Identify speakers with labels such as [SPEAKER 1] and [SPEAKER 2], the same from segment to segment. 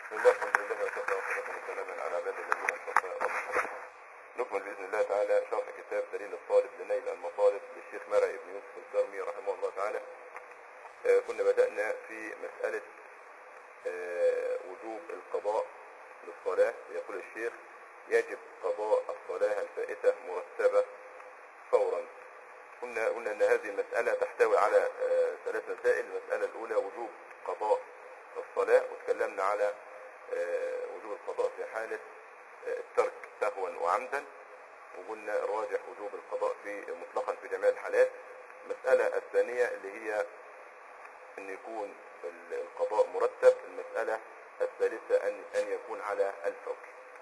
[SPEAKER 1] بسم الله الحمد لله وكفى والصلاة والسلام على عباد الذين اصطفى نكمل بإذن الله تعالى شرح كتاب دليل الطالب لنيل المطالب للشيخ مرعي بن يوسف الكرمي رحمه الله تعالى آه، كنا بدأنا في مسألة آه، وجوب القضاء للصلاة يقول الشيخ يجب قضاء الصلاة الفائتة مرتبة فورا قلنا قلنا ان هذه المسألة تحتوي على آه، ثلاث مسائل المسألة الأولى وجوب قضاء الصلاة وتكلمنا على آه، وجوب القضاء في حالة آه، الترك سهوا وعمدا وقلنا الراجح وجوب القضاء في مطلقا في جميع الحالات المسألة الثانية اللي هي أن يكون ال- القضاء مرتب المسألة الثالثة أن أن يكون على الفور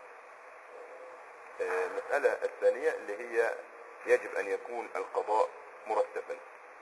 [SPEAKER 1] آه، المسألة الثانية اللي هي يجب أن يكون القضاء مرتبا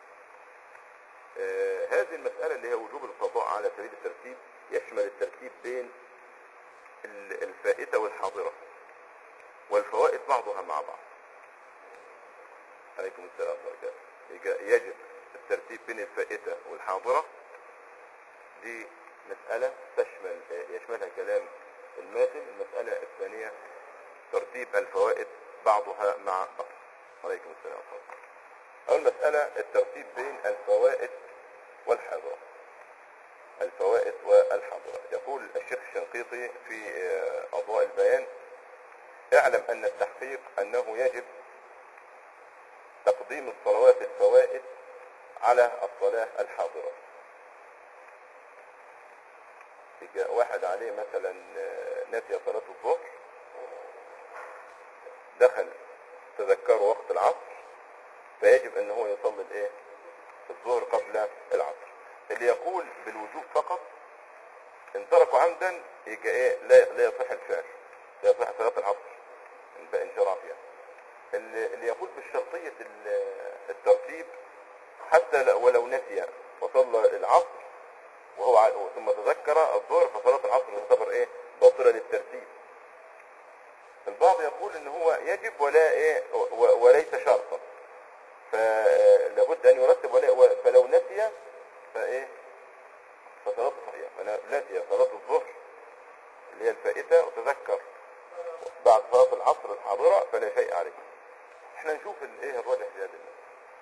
[SPEAKER 1] آه، هذه المسألة اللي هي وجوب القضاء على سبيل الترتيب يشمل الترتيب بين ال- الفائتة والحاضرة والفوائد بعضها مع بعض عليكم السلام ورحمة الله وبركاته يج- يجب الترتيب بين الفائتة والحاضرة دي مسألة تشمل يشملها كلام الماتن المسألة الثانية ترتيب الفوائد بعضها مع بعض عليكم السلام ورحمة الله أول مسألة الترتيب بين الفوائد والحاضرة الفوائد والحاضرة يقول الشيخ الشنقيطي في آه، أضواء البيان اعلم أن التحقيق أنه يجب تقديم الصلوات الفوائد على الصلاة الحاضرة يجي واحد عليه مثلا آه، ناسي صلاة الظهر دخل تذكره وقت العصر فيجب ان هو يصلي الايه الظهر قبل العصر اللي يقول بالوجوب فقط ان تركوا عمدا يبقى ايه لا لا يصح الفعل لا يصح صلاه العصر يبقى انشراف يعني اللي, اللي يقول بالشرطيه ال- الترتيب حتى لو- ولو نسي وصلى العصر وهو ع- ثم تذكر الظهر فصلاه العصر تعتبر ايه باطله للترتيب البعض يقول ان هو يجب ولا ايه و- و- وليس شرطا فلابد ان يرتب ولا و- فلو نسي فايه فصلاته صحيحه فلو نسي صلاه الظهر اللي هي الفائته وتذكر بعد صلاه العصر الحاضره فلا شيء عليه احنا نشوف الايه الراجح في هذا المسألة.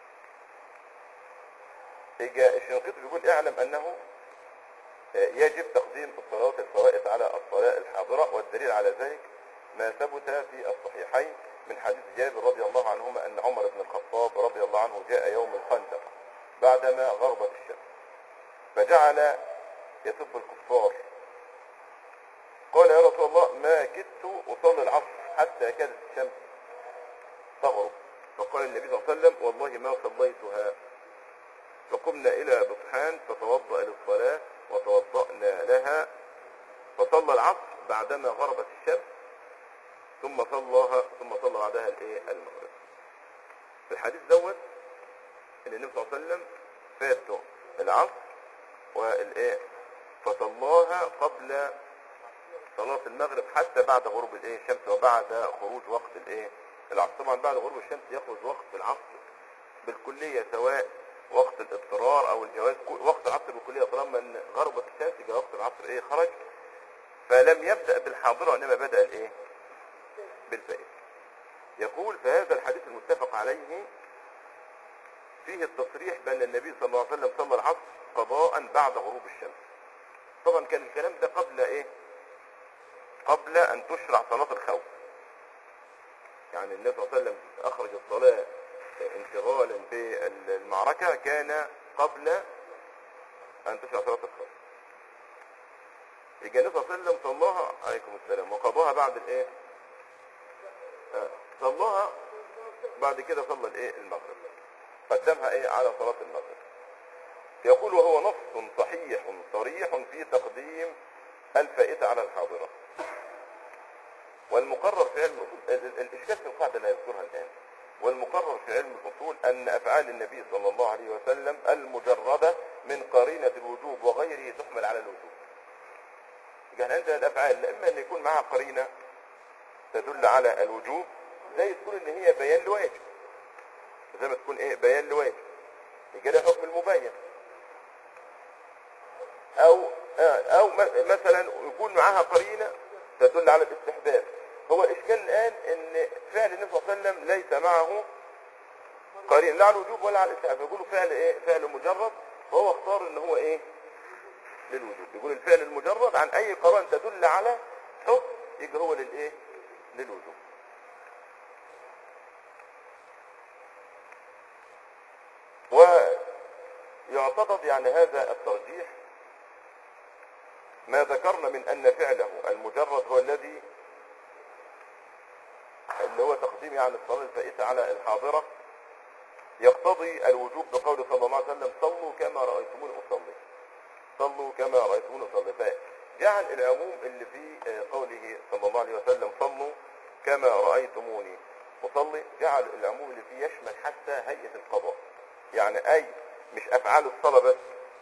[SPEAKER 1] يجي الشنقيطي بيقول اعلم انه يجب تقديم الصلوات الفوائد على الصلاة الحاضرة والدليل على ذلك ما ثبت في الصحيحين من حديث جابر رضي الله عنهما أن عمر بن الخطاب رضي الله عنه جاء يوم الخندق بعدما غربت الشمس فجعل يسب الكفار قال يا رسول الله ما كدت أصلي العصر حتى كادت الشمس تغرب فقال النبي صلى الله عليه وسلم والله ما صليتها فقمنا إلى بطحان فتوضأ للصلاة وتوضأنا لها فصلى العصر بعدما غربت الشمس ثم صلاها ثم صلى بعدها الايه المغرب في الحديث دوت ان النبي صلى الله عليه وسلم فاته العصر والايه فصلاها قبل صلاة المغرب حتى بعد غروب الايه الشمس وبعد خروج وقت الايه العصر طبعا بعد غروب الشمس يخرج وقت العصر بالكلية سواء وقت الاضطرار او الجواز كل- وقت العصر بالكلية طالما ان غربت الشمس يبقى وقت العصر ايه خرج فلم يبدأ بالحاضرة وانما بدأ الايه بالفائت يقول فهذا الحديث المتفق عليه فيه التصريح بأن النبي صلى الله عليه وسلم صلى العصر قضاء بعد غروب الشمس طبعا كان الكلام ده قبل ايه قبل ان تشرع صلاة الخوف يعني النبي صلى الله عليه وسلم اخرج الصلاة انشغالا بالمعركة كان قبل ان تشرع صلاة الخوف يجي النبي صلى الله عليه وسلم صلاها عليكم السلام وقضاها بعد الايه آه، صلاها بعد كده صلى الايه المغرب قدمها ايه على صلاة المغرب يقول وهو نص صحيح صريح في تقديم الفائتة على الحاضرة والمقرر في علم الأصول ال- ال- الإشكال في القاعدة لا يذكرها الآن والمقرر في علم الأصول أن أفعال النبي صلى الله عليه وسلم المجردة من قرينة الوجوب وغيره تحمل على الوجوب يعني عندنا الأفعال لا إما أن يكون معها قرينة تدل على الوجوب زي تكون ان هي بيان لواجب زي ما تكون ايه بيان لواجب يجي لها حكم المبين او آه، او م- مثلا يكون معاها قرينه تدل على الاستحباب هو الاشكال الان ان فعل النبي صلى الله عليه وسلم ليس معه قرينه لا على الوجوب ولا على الاستحباب يقولوا فعل ايه فعل مجرد وهو اختار ان هو ايه للوجوب يقول الفعل المجرد عن اي قرائن تدل على حكم يبقى هو للايه للوجوب ويعتقد يعني هذا الترجيح ما ذكرنا من ان فعله المجرد هو الذي اللي هو تقديم يعني الصلاة الفائتة على الحاضرة يقتضي الوجوب بقول صلى الله عليه وسلم صلوا كما رأيتموني أصلي صلوا كما رأيتموني أصلي فجعل العموم اللي في آه، قوله صلى الله عليه وسلم صلوا كما رأيتموني أصلي جعل العموم اللي فيه يشمل حتى هيئة القضاء يعني أي مش أفعال الصلاة بس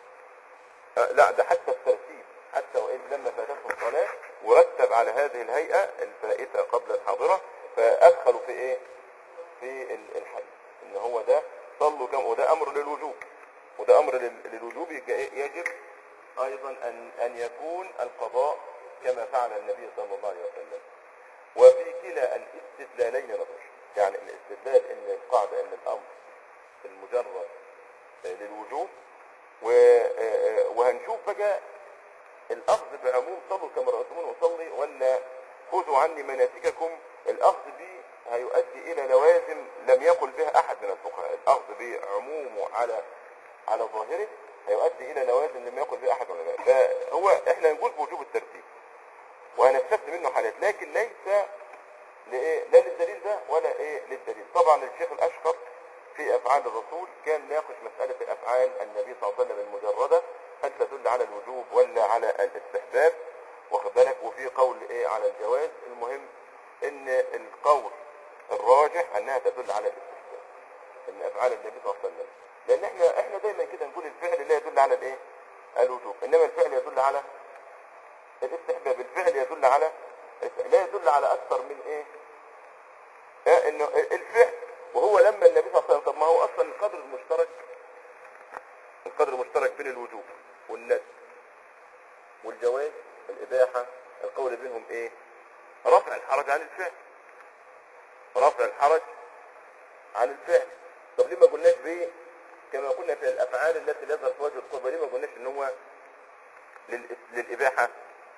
[SPEAKER 1] آه، لا ده حتى الترتيب حتى وإن لما فاتته الصلاة ورتب على هذه الهيئة الفائتة قبل الحاضرة فأدخلوا في إيه في ال- الحديث إن هو ده صلوا كم وده أمر للوجوب وده أمر لل- للوجوب يبقى إيه؟ يجب أيضا أن أن يكون القضاء كما فعل النبي صلى الله عليه وسلم وفي كلا الاستدلالين نظر يعني الاستدلال ان القاعدة ان الامر المجرد آه، للوجوب و- آه، آه، وهنشوف بقى الاخذ بعموم صلوا كما رأيتمون اصلي ولا خذوا عني مناسككم الاخذ به هيؤدي الى لوازم لم يقل بها احد من الفقهاء الاخذ بعمومه على على ظاهره هيؤدي الى لوازم لم يقل بها احد من العلماء فهو احنا نقول بوجوب الترتيب وهنستثني منه حالات لكن ليس لإيه؟ لا للدليل ده ولا ايه للدليل طبعا الشيخ الاشقر في افعال الرسول كان ناقش مسألة افعال النبي صلى الله عليه وسلم المجردة هل تدل على الوجوب ولا على الاستحباب واخد بالك وفي قول ايه على الجواز المهم ان القول الراجح انها تدل على الاستحباب ان افعال النبي صلى الله عليه وسلم لان احنا احنا دايما كده نقول الفعل لا يدل على الايه الوجوب انما الفعل يدل على الاستحباب الفعل يدل على لا يدل على اكثر من ايه آه، انه الفعل وهو لما النبي صلى الله عليه وسلم طب ما هو اصلا القدر المشترك القدر المشترك بين الوجوب والندب والجواز الاباحه القول بينهم ايه رفع الحرج عن الفعل رفع الحرج عن الفعل طب ليه ما قلناش بايه كما قلنا في الافعال التي لا يظهر في وجه القربة ليه ما قلناش ان هو للإس- للاباحه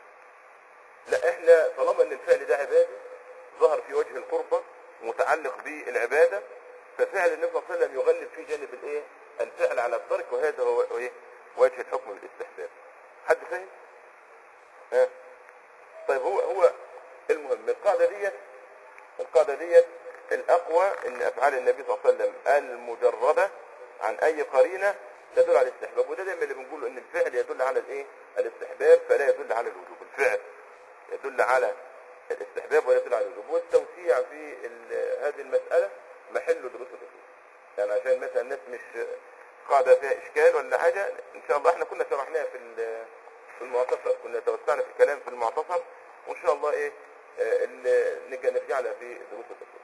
[SPEAKER 1] لا احنا طالما ان الفعل ده عباده ظهر في وجه القربة متعلق بالعبادة ففعل النبي صلى الله عليه وسلم يغلب في جانب الايه الفعل على الترك وهذا هو ايه وجه الحكم بالاستحباب حد فاهم ها طيب هو هو المهم القاعدة ديت القاعدة ديت الأقوى إن أفعال النبي صلى الله عليه وسلم المجردة عن أي قرينة تدل على الاستحباب وده دايما اللي بنقوله إن الفعل يدل على الإيه؟ الاستحباب فلا يدل على الوجوب الفعل يدل على الاستحباب ولا يدل على الوجوب والتوسيع في ال- هذه المسألة محل دروس الأصول يعني عشان مثلا الناس مش قاعدة فيها إشكال ولا حاجة إن شاء الله إحنا كنا شرحناها في ال- في المعتصر كنا توسعنا في الكلام في المعتصر وإن شاء الله إيه آه، ال- نجي نرجع لها في دروس الأصول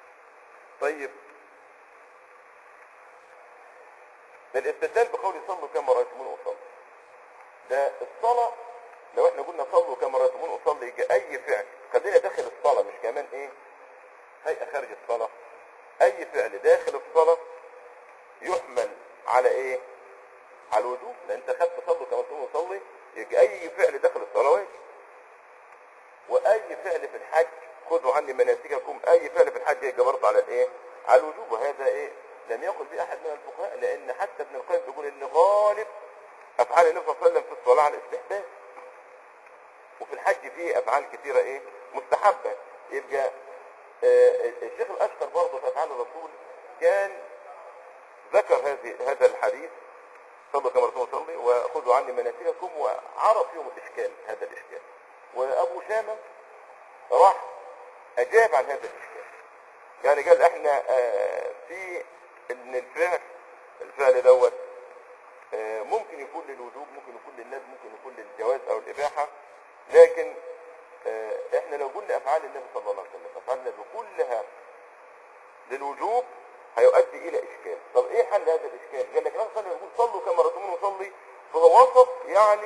[SPEAKER 1] طيب الاستدلال بقول صلوا كما رأيتمون أصلي ده الصلاة لو احنا قلنا صلوا كما رأيتمون أصلي يجي أي فعل خلينا داخل الصلاة مش كمان إيه هيئة خارج الصلاة أي فعل داخل الصلاة يحمل على إيه على الوجوب لأن أنت خدت صلوا كما رأيتمون أصلي يجي أي فعل داخل الصلاة واجب واي فعل في الحج خذوا عني مناسككم اي فعل في الحج يجي برضه على الايه على الوجوب وهذا ايه لم يقل به احد من الفقهاء لان حتى ابن القيم بيقول ان غالب افعال النبي صلى الله عليه وسلم في الصلاه على الاستحباب وفي الحج فيه افعال كثيره ايه مستحبه يبقى آه الشيخ الاشقر برضه في افعال الرسول كان ذكر هذه هذا الحديث صلوا كما رسول صلي وخذوا عني مناسككم وعرف فيهم الاشكال هذا الاشكال وابو شامه راح اجاب عن هذا الاشكال يعني قال احنا آه، في ان الفعل الفعل دوت آه، ممكن يكون للوجوب ممكن يكون للندب ممكن يكون للجواز او الاباحه لكن آه، احنا لو قلنا افعال النبي صلى الله عليه وسلم افعال النبي كلها للوجوب هيؤدي الى اشكال طب ايه حل هذا الاشكال قال لك النبي صلى الله عليه وسلم يقول صلوا كما رأيتموني اصلي فهو وصف يعني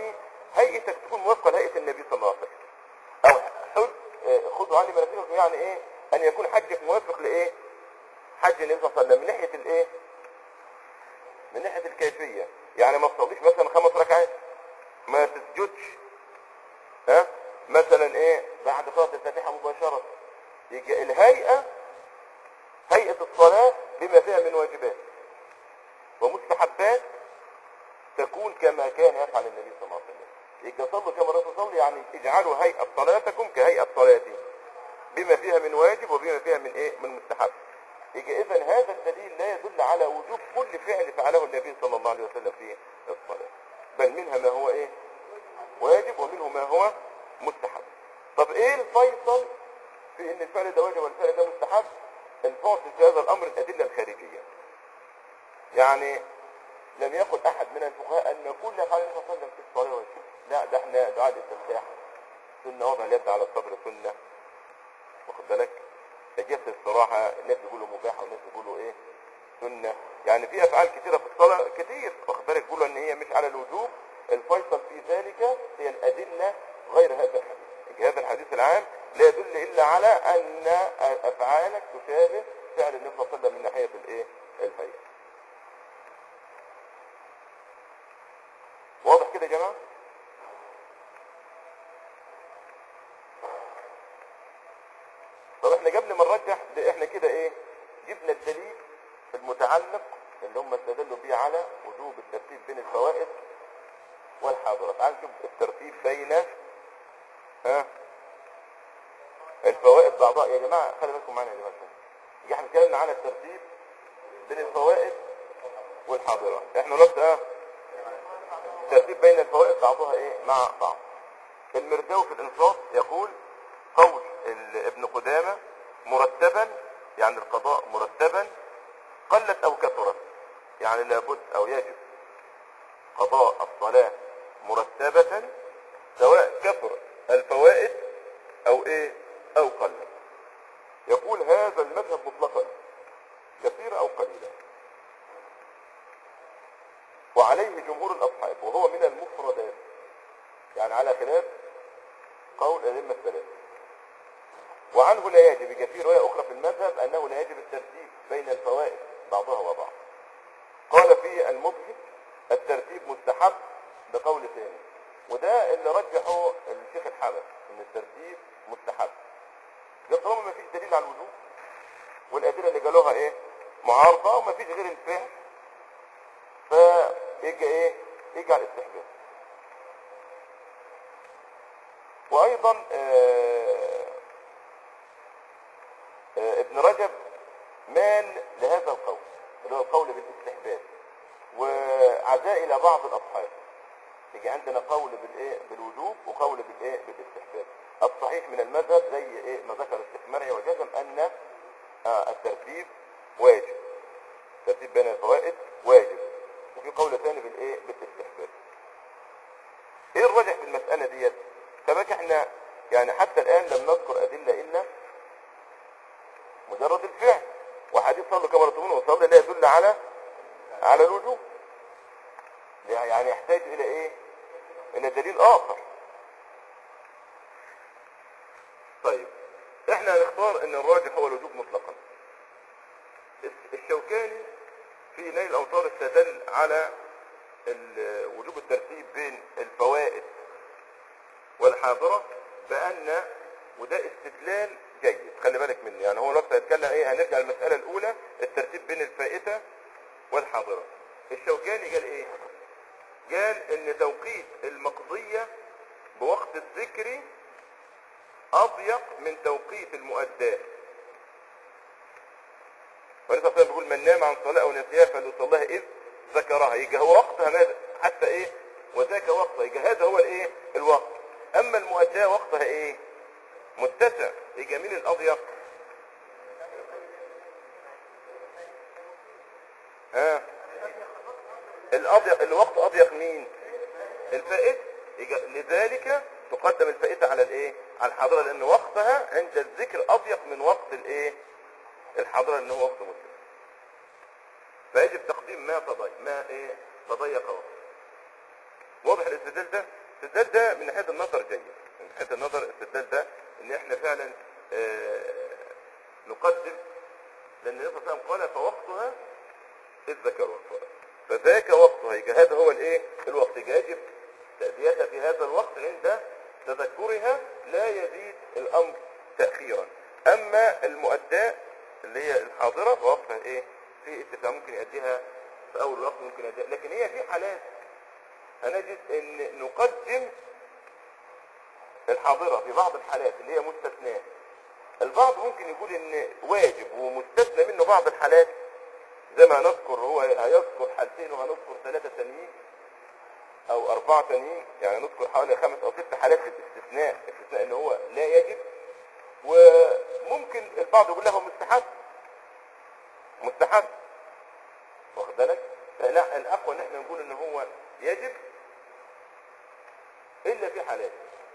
[SPEAKER 1] هيئتك تكون موافقه لهيئه النبي صلى الله عليه وسلم او حج آه، خذوا عني مناسككم يعني ايه ان يكون حجك موافق لايه حج النبي صلى الله عليه وسلم من ناحيه الايه من ناحيه الكيفيه يعني ما تصليش مثلا خمس ركعات ما تسجدش ها مثلا ايه بعد قراءه الفاتحه مباشره يجي الهيئه هيئه الصلاه بما فيها من واجبات ومستحبات تكون كما كان يفعل النبي صلى الله عليه وسلم يبقى صلوا كما الرسول صلى يعني اجعلوا هيئة صلاتكم كهيئة صلاتي بما فيها من واجب وبما فيها من ايه من مستحب يبقى اذا هذا الدليل لا يدل على وجوب كل فعل فعله النبي صلى الله عليه وسلم في الصلاة بل منها ما هو ايه واجب ومنه ما هو مستحب طب ايه الفيصل في ان الفعل ده واجب والفعل ده مستحب الفاصل في هذا الامر الادله الخارجيه يعني لم يقل احد من الفقهاء ان كل افعال النبي صلى الله عليه وسلم في الصلاه واجب لا ده احنا دعاء الاستفتاح سنه وضع اليد على الصدر سنه واخد بالك جلسه الصراحه الناس بيقولوا مباحه والناس بيقولوا ايه سنه يعني في افعال كثيره في الصلاه كتير واخد بالك بيقولوا ان هي مش على الوجوب الفيصل في ذلك هي الادله غير هذا الحديث يبقى هذا الحديث العام لا يدل الا على ان افعالك تشابه فعل النبي صلى الله عليه وسلم من ناحيه الايه الهيئه واضح كده يا جماعه طب احنا قبل ما نرجح ده احنا كده ايه جبنا الدليل المتعلق اللي هم استدلوا بيه على وجوب الترتيب بين الفوائد والحاضرات تعال نشوف الترتيب بين ها الفوائد بعضها يا جماعه خلي بالكم معانا يا جماعه يجي احنا اتكلمنا على الترتيب بين الفوائد والحاضرات احنا نقص اه الترتيب بين الفوائد بعضها ايه مع بعض المرداوي في الانصاف يقول قول ال- ابن قدامة مرتبا يعني القضاء مرتبا قلت او كثرت يعني لابد او يجب قضاء الصلاة مرتبة سواء كثر الفوائد او ايه او قلت يقول هذا المذهب مطلقا كثيرا او قليلا وعليه جمهور الاصحاب وهو من المفردات يعني على خلاف قول الائمه الثلاثه وعنه لا يجب يبقى في روايه اخرى في المذهب انه لا يجب الترتيب بين الفوائد بعضها وبعض قال في المبهج الترتيب مستحب بقول ثاني وده اللي رجحه الشيخ الحبس ان الترتيب مستحب ده طالما ما فيش دليل على الوجوب والادله اللي قالوها ايه معارضه وما فيش غير الفهم فيجي ايه يجي على الاستحباب وايضا آه آه ابن رجب مال لهذا القول اللي هو القول بالاستحباب وعزاء الى بعض الاصحاب يجي عندنا قول بالايه بالوجوب وقول بالايه بالاستحباب الصحيح من المذهب زي ايه ما ذكر الشيخ مرعي وجزم ان آه الترتيب واجب الترتيب بين الفوائد واجب وفي قول ثاني بالايه بالاستحباب ايه الراجح في المساله ديت فبقى احنا يعني حتى الان لم نذكر ادله الا مجرد الفعل وحديث صلى كما رسولنا وصلى لا يدل على على الوجوب يعني يحتاج الى ايه الى دليل اخر طيب احنا هنختار ان الراجح هو الوجوب مطلقا الشوكاني في نيل الاوطار استدل على ال- وجوب الترتيب بين الفوائد والحاضرة بأن وده استدلال جيد خلي بالك منه يعني هو نفسه هيتكلم ايه هنرجع المسألة الأولى الترتيب بين الفائتة والحاضرة الشوكاني قال ايه قال ان توقيت المقضية بوقت الذكر أضيق من توقيت المؤداة ولذا صلى بيقول من نام عن صلاة أو نسيها فليصليها إذ ذكرها يجي هو وقتها ماذا حتى إيه وذاك وقتها يجي هذا هو الإيه الوقت أما المؤداة وقتها إيه متسع يجي مين الأضيق ها الأضيق الوقت أضيق مين الفائت يجي لذلك تقدم الفائتة على الإيه على الحاضرة لأن وقتها عند الذكر أضيق من وقت الإيه الحاضرة لأنه هو وقت مسلم فيجب تقديم ما تضيق ما ايه تضيق وقت واضح الاستدلال ده الاستدلال ده من ناحيه النظر جيد من ناحيه النظر الاستدلال ده ان احنا فعلا آه، نقدم لان النبي صلى الله عليه وسلم قال فوقتها اذ ذكروا الصلاه فذاك وقتها يبقى هذا هو الايه الوقت يبقى يجب تأديتها في هذا الوقت عند تذكرها لا يزيد الامر تاخيرا اما المؤداه اللي هي الحاضره فوقتها ايه في اتفاق ممكن يؤديها في اول الوقت ممكن يؤديها لكن هي في حالات هنجد ان نقدم الحاضرة في بعض الحالات اللي هي مستثناة البعض ممكن يقول ان واجب ومستثنى منه بعض الحالات زي ما هنذكر هو هيذكر حالتين وهنذكر ثلاثة تانيين او اربعة تانيين يعني نذكر حوالي خمس او ست حالات في الاستثناء الاستثناء ان هو لا يجب وممكن البعض يقول له مستحب مستحب واخد بالك فلا الاقوى ان احنا نقول ان هو يجب الا في حالات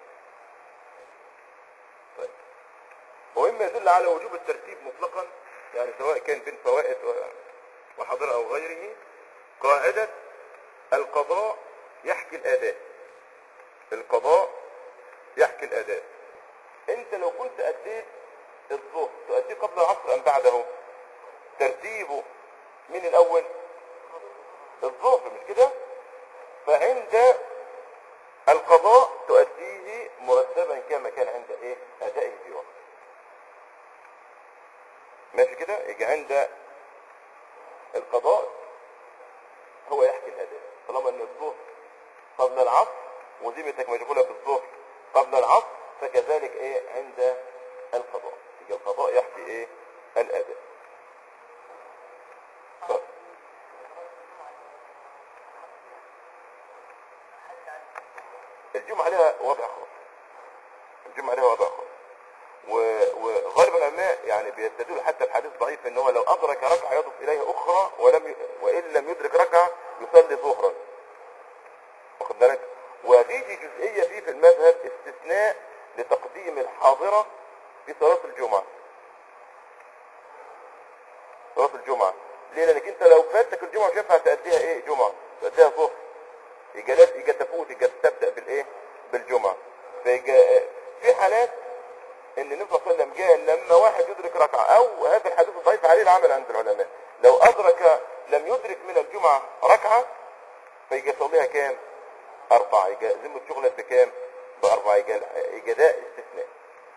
[SPEAKER 1] طيب وإما يدل على وجوب الترتيب مطلقا يعني سواء كان بين فوائد و- وحاضرة أو غيره قاعدة القضاء يحكي الأداء القضاء يحكي الأداء أنت لو كنت أديت الظهر تؤديه قبل العصر أم بعده ترتيبه من الأول الظهر مش كده فعند القضاء تؤديه مرتبا كما كان عند ايه ادائه في وقت ماشي كده يجي عند القضاء هو يحكي الاداء طالما ان الظهر قبل العصر وذمتك مشغوله بالظهر قبل العصر فكذلك ايه عند القضاء يجي القضاء يحكي ايه الاداء طيب. الجمعة لها وضع خاص الجمعة لها وضع خاص و- وغالب العلماء يعني بيستدلوا حتى الحديث ضعيف ان هو لو ادرك ركعة يضف اليه اخرى ولم ي... وان لم يدرك ركعة يصلي ظهرا واخد بالك وفي جزئية فيه في المذهب استثناء لتقديم الحاضرة في صلاة الجمعة صلاة الجمعة ليه لانك انت لو فاتك الجمعة مش هينفع تأديها ايه جمعة تأديها ظهر يجي لا يجي تفوت يجي تبدا بالايه بالجمعه فيجي في حالات ان النبي صلى الله عليه وسلم جاء لما واحد يدرك ركعه او هذا الحديث الضعيف عليه العمل عند العلماء لو ادرك لم يدرك من الجمعه ركعه فيجي يصليها كام اربعه يجي ذمه شغلت بكام باربعه يجي يجي ده استثناء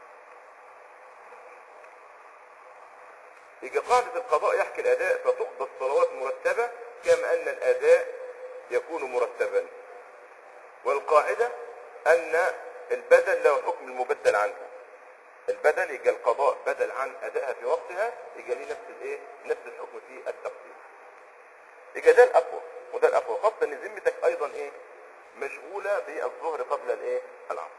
[SPEAKER 1] يجي قاعدة القضاء يحكي الأداء فتقضى الصلوات مرتبة كما أن الأداء يكون مرتبا والقاعدة أن البدل له حكم المبدل عنها البدل يجي القضاء بدل عن أدائها في وقتها يجي ليه نفس الإيه نفس الحكم في التقدير يجي ده الأقوى وده الأقوى خاصة إن ذمتك أيضا إيه مشغولة بالظهر قبل الإيه العصر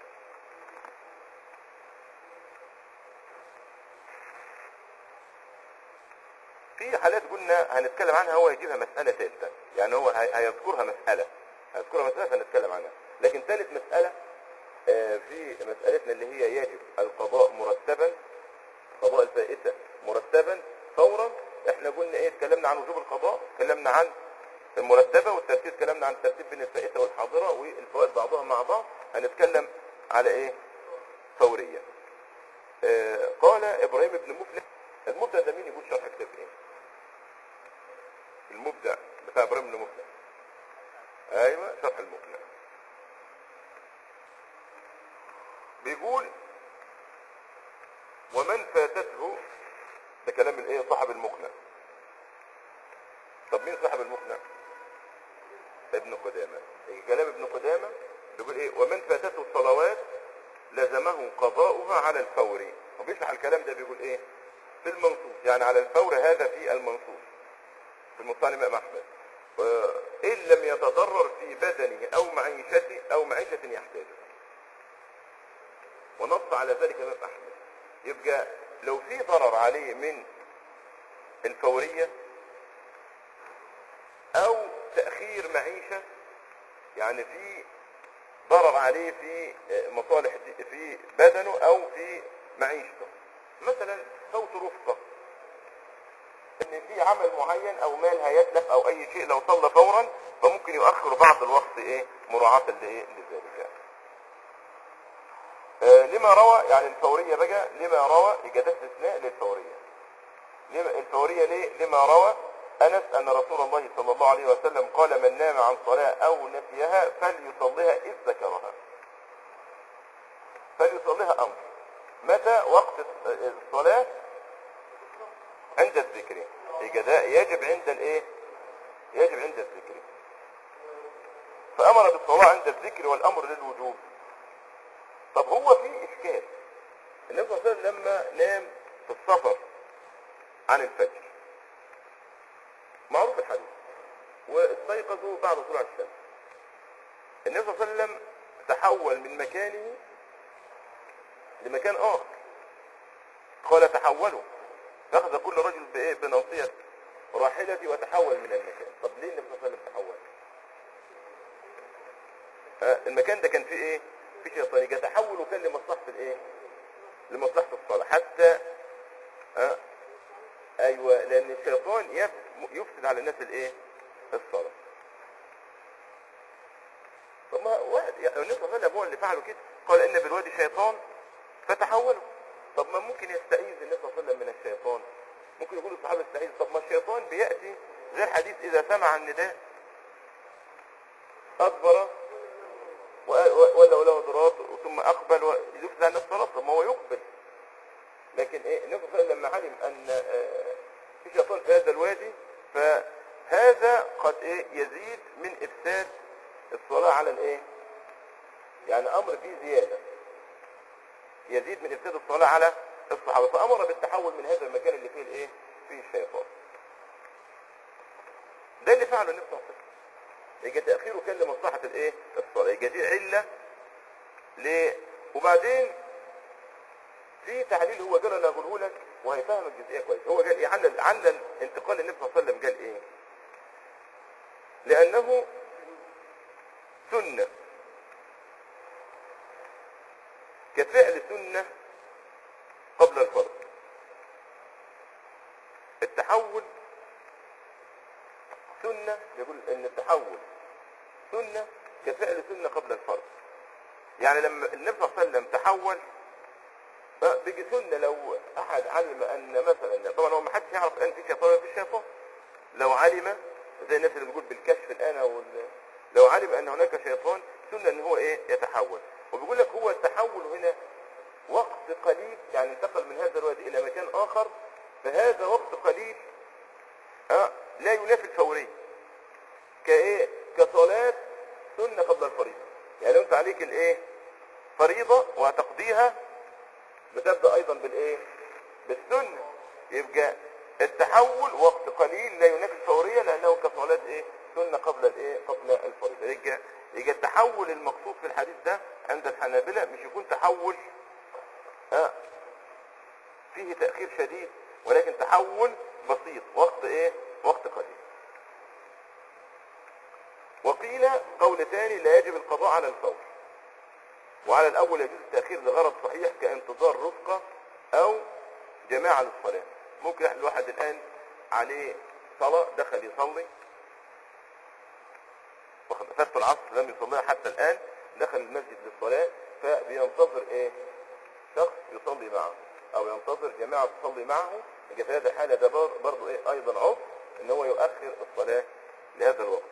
[SPEAKER 1] في حالات قلنا هنتكلم عنها هو يجيبها مسألة ثالثة يعني هو هي- هيذكرها مسألة هيذكرها مسألة فنتكلم عنها لكن ثالث مسألة آه، في مسألتنا اللي هي يجب القضاء مرتبا قضاء الفائتة مرتبا فورا احنا قلنا ايه اتكلمنا عن وجوب القضاء اتكلمنا عن المرتبة والترتيب اتكلمنا عن الترتيب بين الفائتة والحاضرة والفوائد بعضها مع بعض هنتكلم على ايه فورية آه، قال ابراهيم بن مفلح المبدع ده مين يقول شرح كتاب ايه المبدع بتاع ابراهيم بن مفلح ايوه شرح المقنع بيقول ومن فاتته ده كلام الايه صاحب المقنع طب مين صاحب المقنع ابن قدامه إيه كلام ابن قدامه بيقول ايه ومن فاتته الصلوات لزمه قضاؤها على الفور وبيشرح الكلام ده بيقول ايه في المنصوص يعني على الفور هذا في المنصوص في المصطلح الامام احمد آه، ان لم يتضرر في بدنه او معيشته او معيشه يحتاجها ونص على ذلك الامام احمد يبقى لو في ضرر عليه من الفوريه او تاخير معيشه يعني في ضرر عليه في مصالح دي- في بدنه او في معيشته مثلا فوت رفقه ان في عمل معين او مال هيتلف او اي شيء لو صلى فورا فممكن يؤخر بعض الوقت ايه مراعاة لايه لذلك لما روى يعني الفورية بقى لما روى يبقى ده استثناء للفورية لما الفورية ليه لما روى أنس أن رسول الله صلى الله عليه وسلم قال من نام عن صلاة أو نسيها فليصليها إذ ذكرها فليصليها أمر متى وقت الصلاة عند الذكر يبقى ده يجب عند الايه يجب عند الذكر فأمر بالصلاة عند الذكر والأمر للوجوب طب هو في إشكال النبي صلى الله عليه وسلم لما نام في السفر عن الفجر معروف الحديث واستيقظوا بعد طلوع الشمس النبي صلى الله عليه وسلم تحول من مكانه لمكان آخر قال تحولوا فأخذ كل رجل بإيه بناصية راحلتي وتحول من المكان طب ليه النبي صلى الله عليه وسلم تحول آه، المكان ده كان فيه ايه في شيطان يجي تحول وكان لمصلحة الايه لمصلحة الصلاة حتى آه ايوه لان الشيطان يف- يفسد على الناس الايه الصلاة طب ما واحد يعني النبي صلى الله عليه وسلم هو اللي فعله كده قال ان بالوادي شيطان فتحولوا طب ما ممكن يستعيذ النبي صلى الله عليه وسلم من الشيطان ممكن يقول الصحابة استعيذ طب ما الشيطان بيأتي غير حديث اذا سمع النداء ادبر و- و- ولا له ضراب ثم اقبل ويفزع عن الصلاه طب ما هو يقبل لكن ايه النبي صلى الله عليه وسلم لما علم ان آه، في شيطان في هذا الوادي فهذا قد ايه يزيد من افساد الصلاه على الايه يعني امر فيه زياده يزيد من افساد الصلاه على الصحابه فامر بالتحول من هذا المكان اللي فيه الايه فيه الشيطان ده اللي فعله النبي صلى الله عليه وسلم يجي تأخيره كان لمصلحة الايه الصلاة يجي دي علة ل وبعدين في تعليل هو قال انا اقوله لك وهيفهم الجزئية كويس هو قال ايه علل علل انتقال النبي صلى الله عليه وسلم قال ايه لانه سنة كفعل سنة قبل الفرض التحول سنة يقول ان التحول سنة كفعل سنة قبل الفرض يعني لما النبي صلى الله عليه وسلم تحول بقى بيجي سنة لو احد علم ان مثلا طبعا هو ما حدش يعرف ان في شيطان ولا في شيطان لو علم زي الناس اللي بتقول بالكشف الان او ال- لو علم ان هناك شيطان سنة ان هو ايه يتحول وبيقول لك هو التحول هنا وقت قليل يعني انتقل من هذا الوادي الى مكان اخر فهذا وقت قليل ها لا ينافي الفورية كايه كصلاة سنة قبل الفريضة يعني لو انت عليك الايه فريضة وهتقضيها بتبدأ ايضا بالايه بالسنة يبقى التحول وقت قليل لا ينافي الفورية لانه كصلاة ايه سنة قبل الايه قبل الفريضة يبقى يبقى التحول المقصود في الحديث ده عند الحنابلة مش يكون تحول ها فيه تأخير شديد ولكن تحول بسيط وقت ايه وقت قليل وقيل قول ثاني لا يجب القضاء على الفور وعلى الاول يجوز التأخير لغرض صحيح كانتظار رفقة او جماعة للصلاة ممكن الواحد الان عليه صلاة دخل يصلي واخد فات العصر لم يصليها حتى الان دخل المسجد للصلاة فبينتظر ايه شخص يصلي معه او ينتظر جماعة تصلي معه يبقى في هذه الحالة ده بر- برضه ايه ايضا عذر ان هو يؤخر الصلاة لهذا الوقت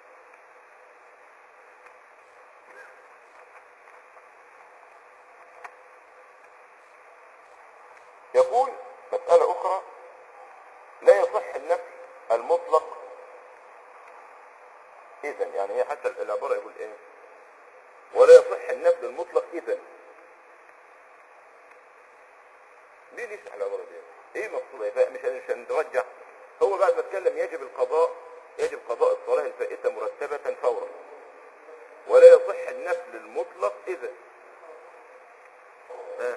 [SPEAKER 1] يقول مسألة اخرى لا يصح النفي المطلق اذا يعني هي حتى العبارة يقول ايه ولا يصح النفي المطلق اذا ليه ليش على العبارة دي ايه مقصودة إيه؟ مش مش هنرجع هو بعد ما اتكلم يجب القضاء يجب قضاء الصلاة الفائتة مرتبة فورا ولا يصح النفل المطلق اذا ها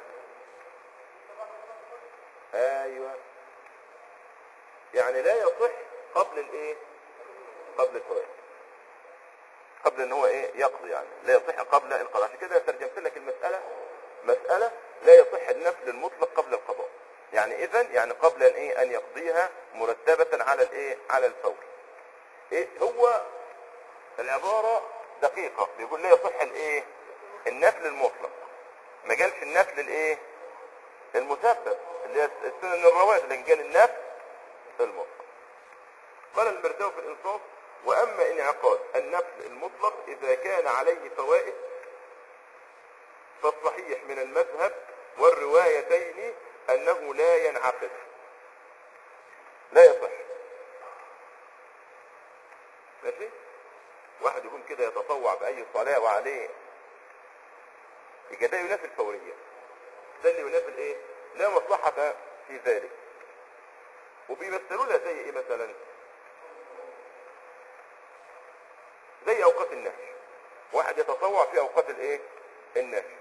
[SPEAKER 1] ايوه يعني لا يصح قبل الايه قبل الفوائد قبل ان هو ايه يقضي يعني لا يصح قبل القضاء عشان كده ترجمت لك المسألة مسألة لا يصح النفل المطلق قبل القضاء يعني اذا يعني قبل ان ايه ان يقضيها مرتبة على الايه على الفور ايه هو العبارة دقيقة بيقول لا يصح الايه النفل المطلق ما قالش النفل الايه المسبب اللي هي السنن الرواتب لكن قال النفل المطلق قال المرداوي في الانصاف واما انعقاد النفل المطلق اذا كان عليه فوائد فالصحيح من المذهب والروايتين انه لا ينعقد لا يصح ماشي واحد يكون كده يتطوع باي صلاه وعليه يبقى ده ينافي الفوريه ده اللي ينافي الايه لا مصلحه في ذلك وبيمثلوا لها زي ايه مثلا زي اوقات النهي واحد يتطوع في اوقات الايه النهي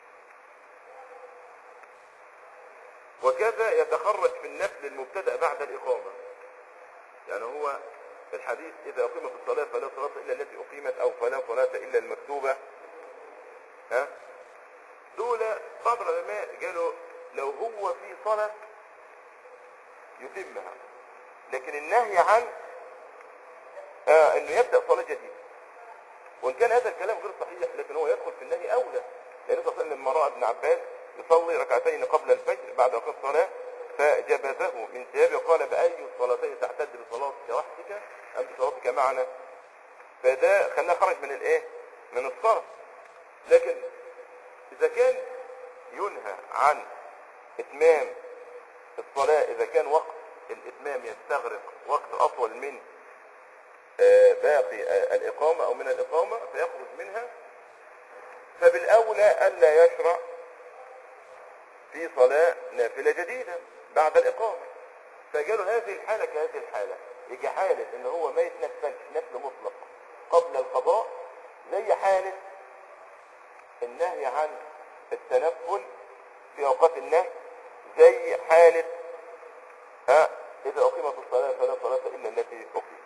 [SPEAKER 1] وكذا يتخرج في النفل المبتدا بعد الاقامه يعني هو في الحديث اذا اقيمت الصلاه فلا صلاه الا التي اقيمت او فلا صلاه الا المكتوبه ها دول بعض العلماء قالوا لو هو في صلاه يتمها لكن النهي عن آه انه يبدا صلاه جديده وان كان هذا الكلام غير صحيح لكن هو يدخل في النهي اولى لان صلى الله عليه وسلم لما راى ابن عباس يصلي ركعتين قبل الفجر بعد وقت الصلاه فجبذه من ثيابه وقال باي الصلاتين تعتد بصلاتك وحدك ام بصلاتك معنا فده خلاه خرج من الايه من الصلاه لكن اذا كان ينهى عن اتمام الصلاه اذا كان وقت الاتمام يستغرق وقت اطول من آه، باقي آه، الإقامة أو من الإقامة فيخرج منها فبالأولى ألا يشرع في صلاة نافلة جديدة بعد الإقامة فقالوا هذه الحالة كهذه الحالة يجي حالة إن هو ما يتنفلش نفل مطلق قبل القضاء زي حالة النهي عن التنفل في أوقات النهي زي حالة ها إذا أقيمت الصلاة فلا صلاة إلا التي أقيمت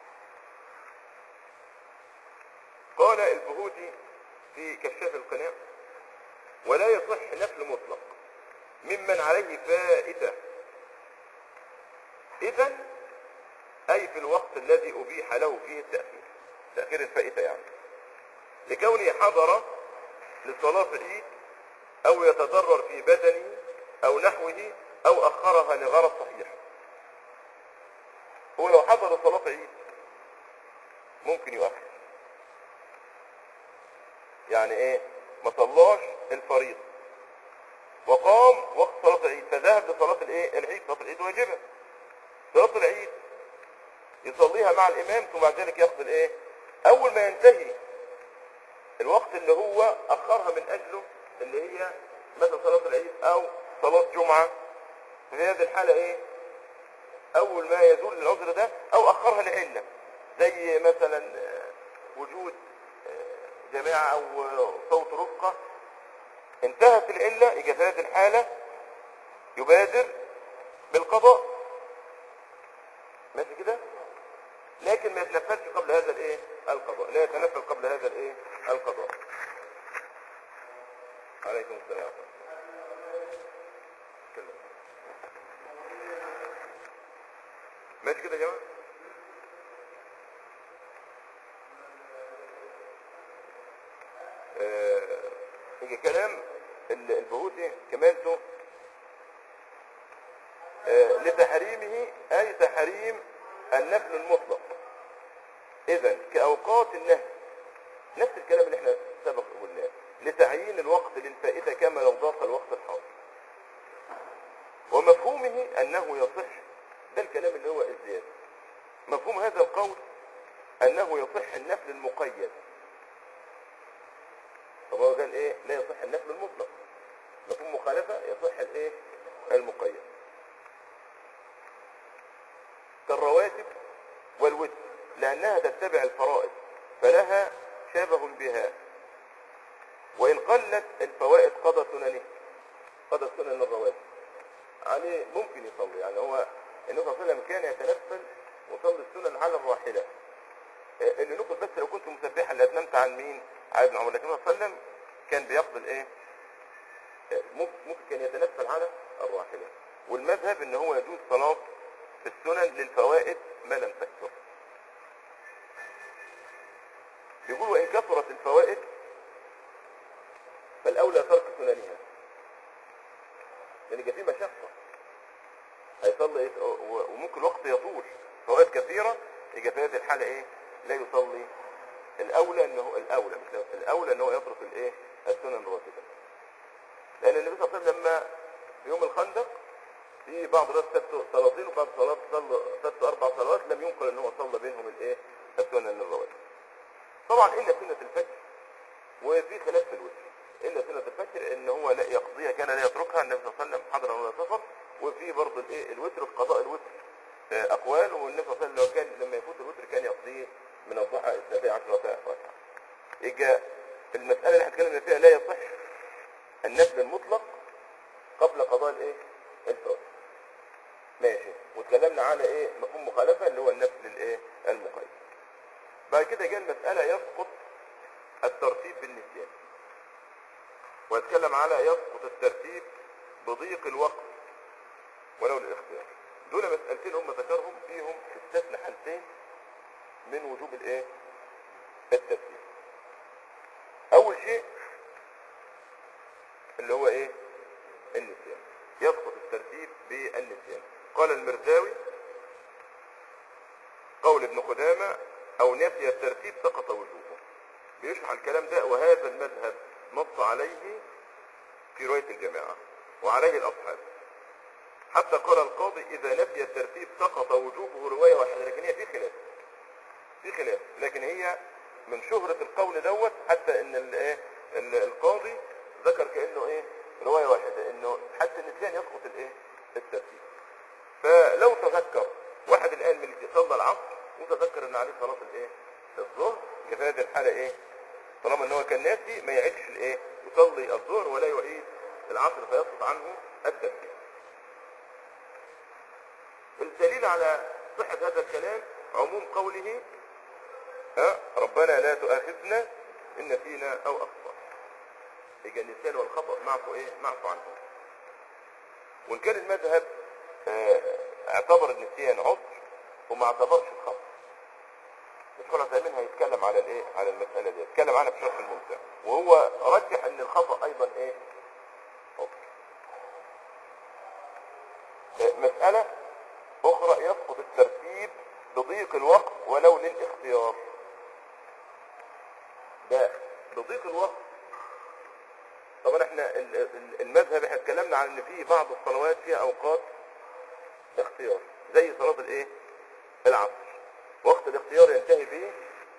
[SPEAKER 1] قال البهوتي في كشاف القناع ولا يصح نفل مطلق ممن عليه فائدة إذا أي في الوقت الذي أبيح له فيه التأخير تأخير الفائدة يعني لكونه حضر لصلاة العيد أو يتضرر في بدنه أو نحوه أو أخرها لغرض صحيح هو لو حضر صلاة عيد ممكن يؤخر يعني ايه ما صلاش الفريضة وقام وقت صلاة العيد فذهب لصلاة الايه العيد صلاة العيد واجبة صلاة العيد يصليها مع الامام ثم بعد ذلك يقضي الايه اول ما ينتهي الوقت اللي هو اخرها من اجله اللي هي مثلا صلاة العيد او صلاة جمعة في هذه الحالة ايه اول ما يزول العذر ده او اخرها لعلة زي مثلا آه، وجود آه، جماعة او صوت رفقة انتهت العلة يجي في هذه الحالة يبادر بالقضاء ماشي كده لكن ما يتنفذش قبل هذا الايه القضاء لا يتنفذ قبل هذا الايه القضاء عليكم السلام اتكلم. ماشي كده يا جماعه آه، يجي كلام ال- البهوتي كمالته آه، لتحريمه أي تحريم النفل المطلق إذا كأوقات النهي نفس الكلام اللي احنا سبق قلناه لتعيين الوقت للفائدة كما لو ضاق الوقت الحاضر ومفهومه أنه يصح ده الكلام اللي هو الزيادة مفهوم هذا القول أنه يصح النفل المقيد طب هو قال ايه لا يصح النفل المطلق مفهوم مخالفة يصح الايه المقيد كالرواتب والوتر لأنها تتبع الفرائض فلها شبه بها وإن قلت الفوائد قضى سننه قضى سنن الرواتب عليه ممكن يصلي يعني هو النبي صلى الله عليه وسلم كان يتنفل وصلي السنن على الراحلة آه، اللي نقول بس لو كنت مسبحا لأتممت عن مين؟ عن ابن عمر لكن النبي صلى الله عليه وسلم كان بيقضي الايه؟ آه، ممكن ممكن كان يتنفل على الراحلة والمذهب ان هو يجوز صلاة في السنن للفوائد ما لم تكثر يقول وإن كثرت الفوائد فالاولى ترك سننها لان يبقى في مشقه هيصلي إيه؟ و- وممكن الوقت يطول فوائد كثيره يبقى في هذه الحاله ايه لا يصلي الاولى انه الاولى مش الأولى. الاولى ان هو يترك الايه السنن الراتبه لان النبي صلى الله عليه وسلم لما في يوم الخندق في بعض الناس سبتوا صلاتين وبعض الصلاه صلوا سبتوا اربع صلوات لم ينقل ان هو صلى بينهم الايه السنن الرواتب طبعا الا سنه الفجر وفي خلاف في الوتر الا سنه الفجر ان هو لا يقضيها كان لا يتركها النبي صلى الله عليه وسلم حضرا ولا سفر وفي برضه الايه الوتر في قضاء الوتر آه، اقوال والنبي صلى الله عليه وسلم لو كان لما يفوت الوتر كان يقضيه من الضحى اثنتي عشرة ركعه يبقى المساله اللي احنا اتكلمنا فيها لا يصح النفل المطلق قبل قضاء الايه الفرض ماشي واتكلمنا على ايه مفهوم مخالفه اللي هو النفل الايه المقيد بعد كده جاء المساله يسقط الترتيب بالنسيان ويتكلم على يسقط الترتيب بضيق الوقت ولو للاختيار دول مسألتين هم ذكرهم فيهم استثنى حالتين من وجوب الايه الترتيب اول شيء اللي هو ايه النسيان يسقط الترتيب بالنسيان قال المرزاوي قول ابن قدامة او نسي الترتيب سقط وجوبه بيشرح الكلام ده وهذا المذهب نص عليه في رواية الجماعة وعليه الأصحاب حتى قال القاضي إذا نسي الترتيب سقط وجوبه رواية واحدة لكن هي في خلاف في خلاف لكن هي من شهرة القول دوت حتى ان ال- إيه ال- القاضي ذكر كأنه ايه رواية واحدة انه حتى النسيان يسقط الايه الترتيب فلو تذكر واحد الان من اللي صلى العصر وتذكر ان عليه صلاة الايه الظهر يبقى في هذه الحالة ايه طالما ان هو كان ناسي ما يعيدش الايه يصلي الظهر ولا يعيد العصر فيسقط عنه الترتيب الدليل على صحة هذا الكلام عموم قوله ها ربنا لا تؤاخذنا إن نسينا أو أخطأنا يبقى النسيان والخطأ معفو إيه معفو عنه وإن كان المذهب آه، اعتبر النسيان عذر وما اعتبرش الخطأ الدكتور عثيمين هيتكلم على الايه على المسألة دي يتكلم عنها بشرح الممتع وهو رجح ان الخطأ ايضا ايه عذر آه، مسألة أخرى يسقط الترتيب بضيق الوقت ولو للاختيار ده بضيق الوقت طبعا احنا ال- ال- المذهب احنا اتكلمنا عن ان في بعض الصلوات فيها اوقات اختيار زي صلاة الايه العصر وقت الاختيار ينتهي به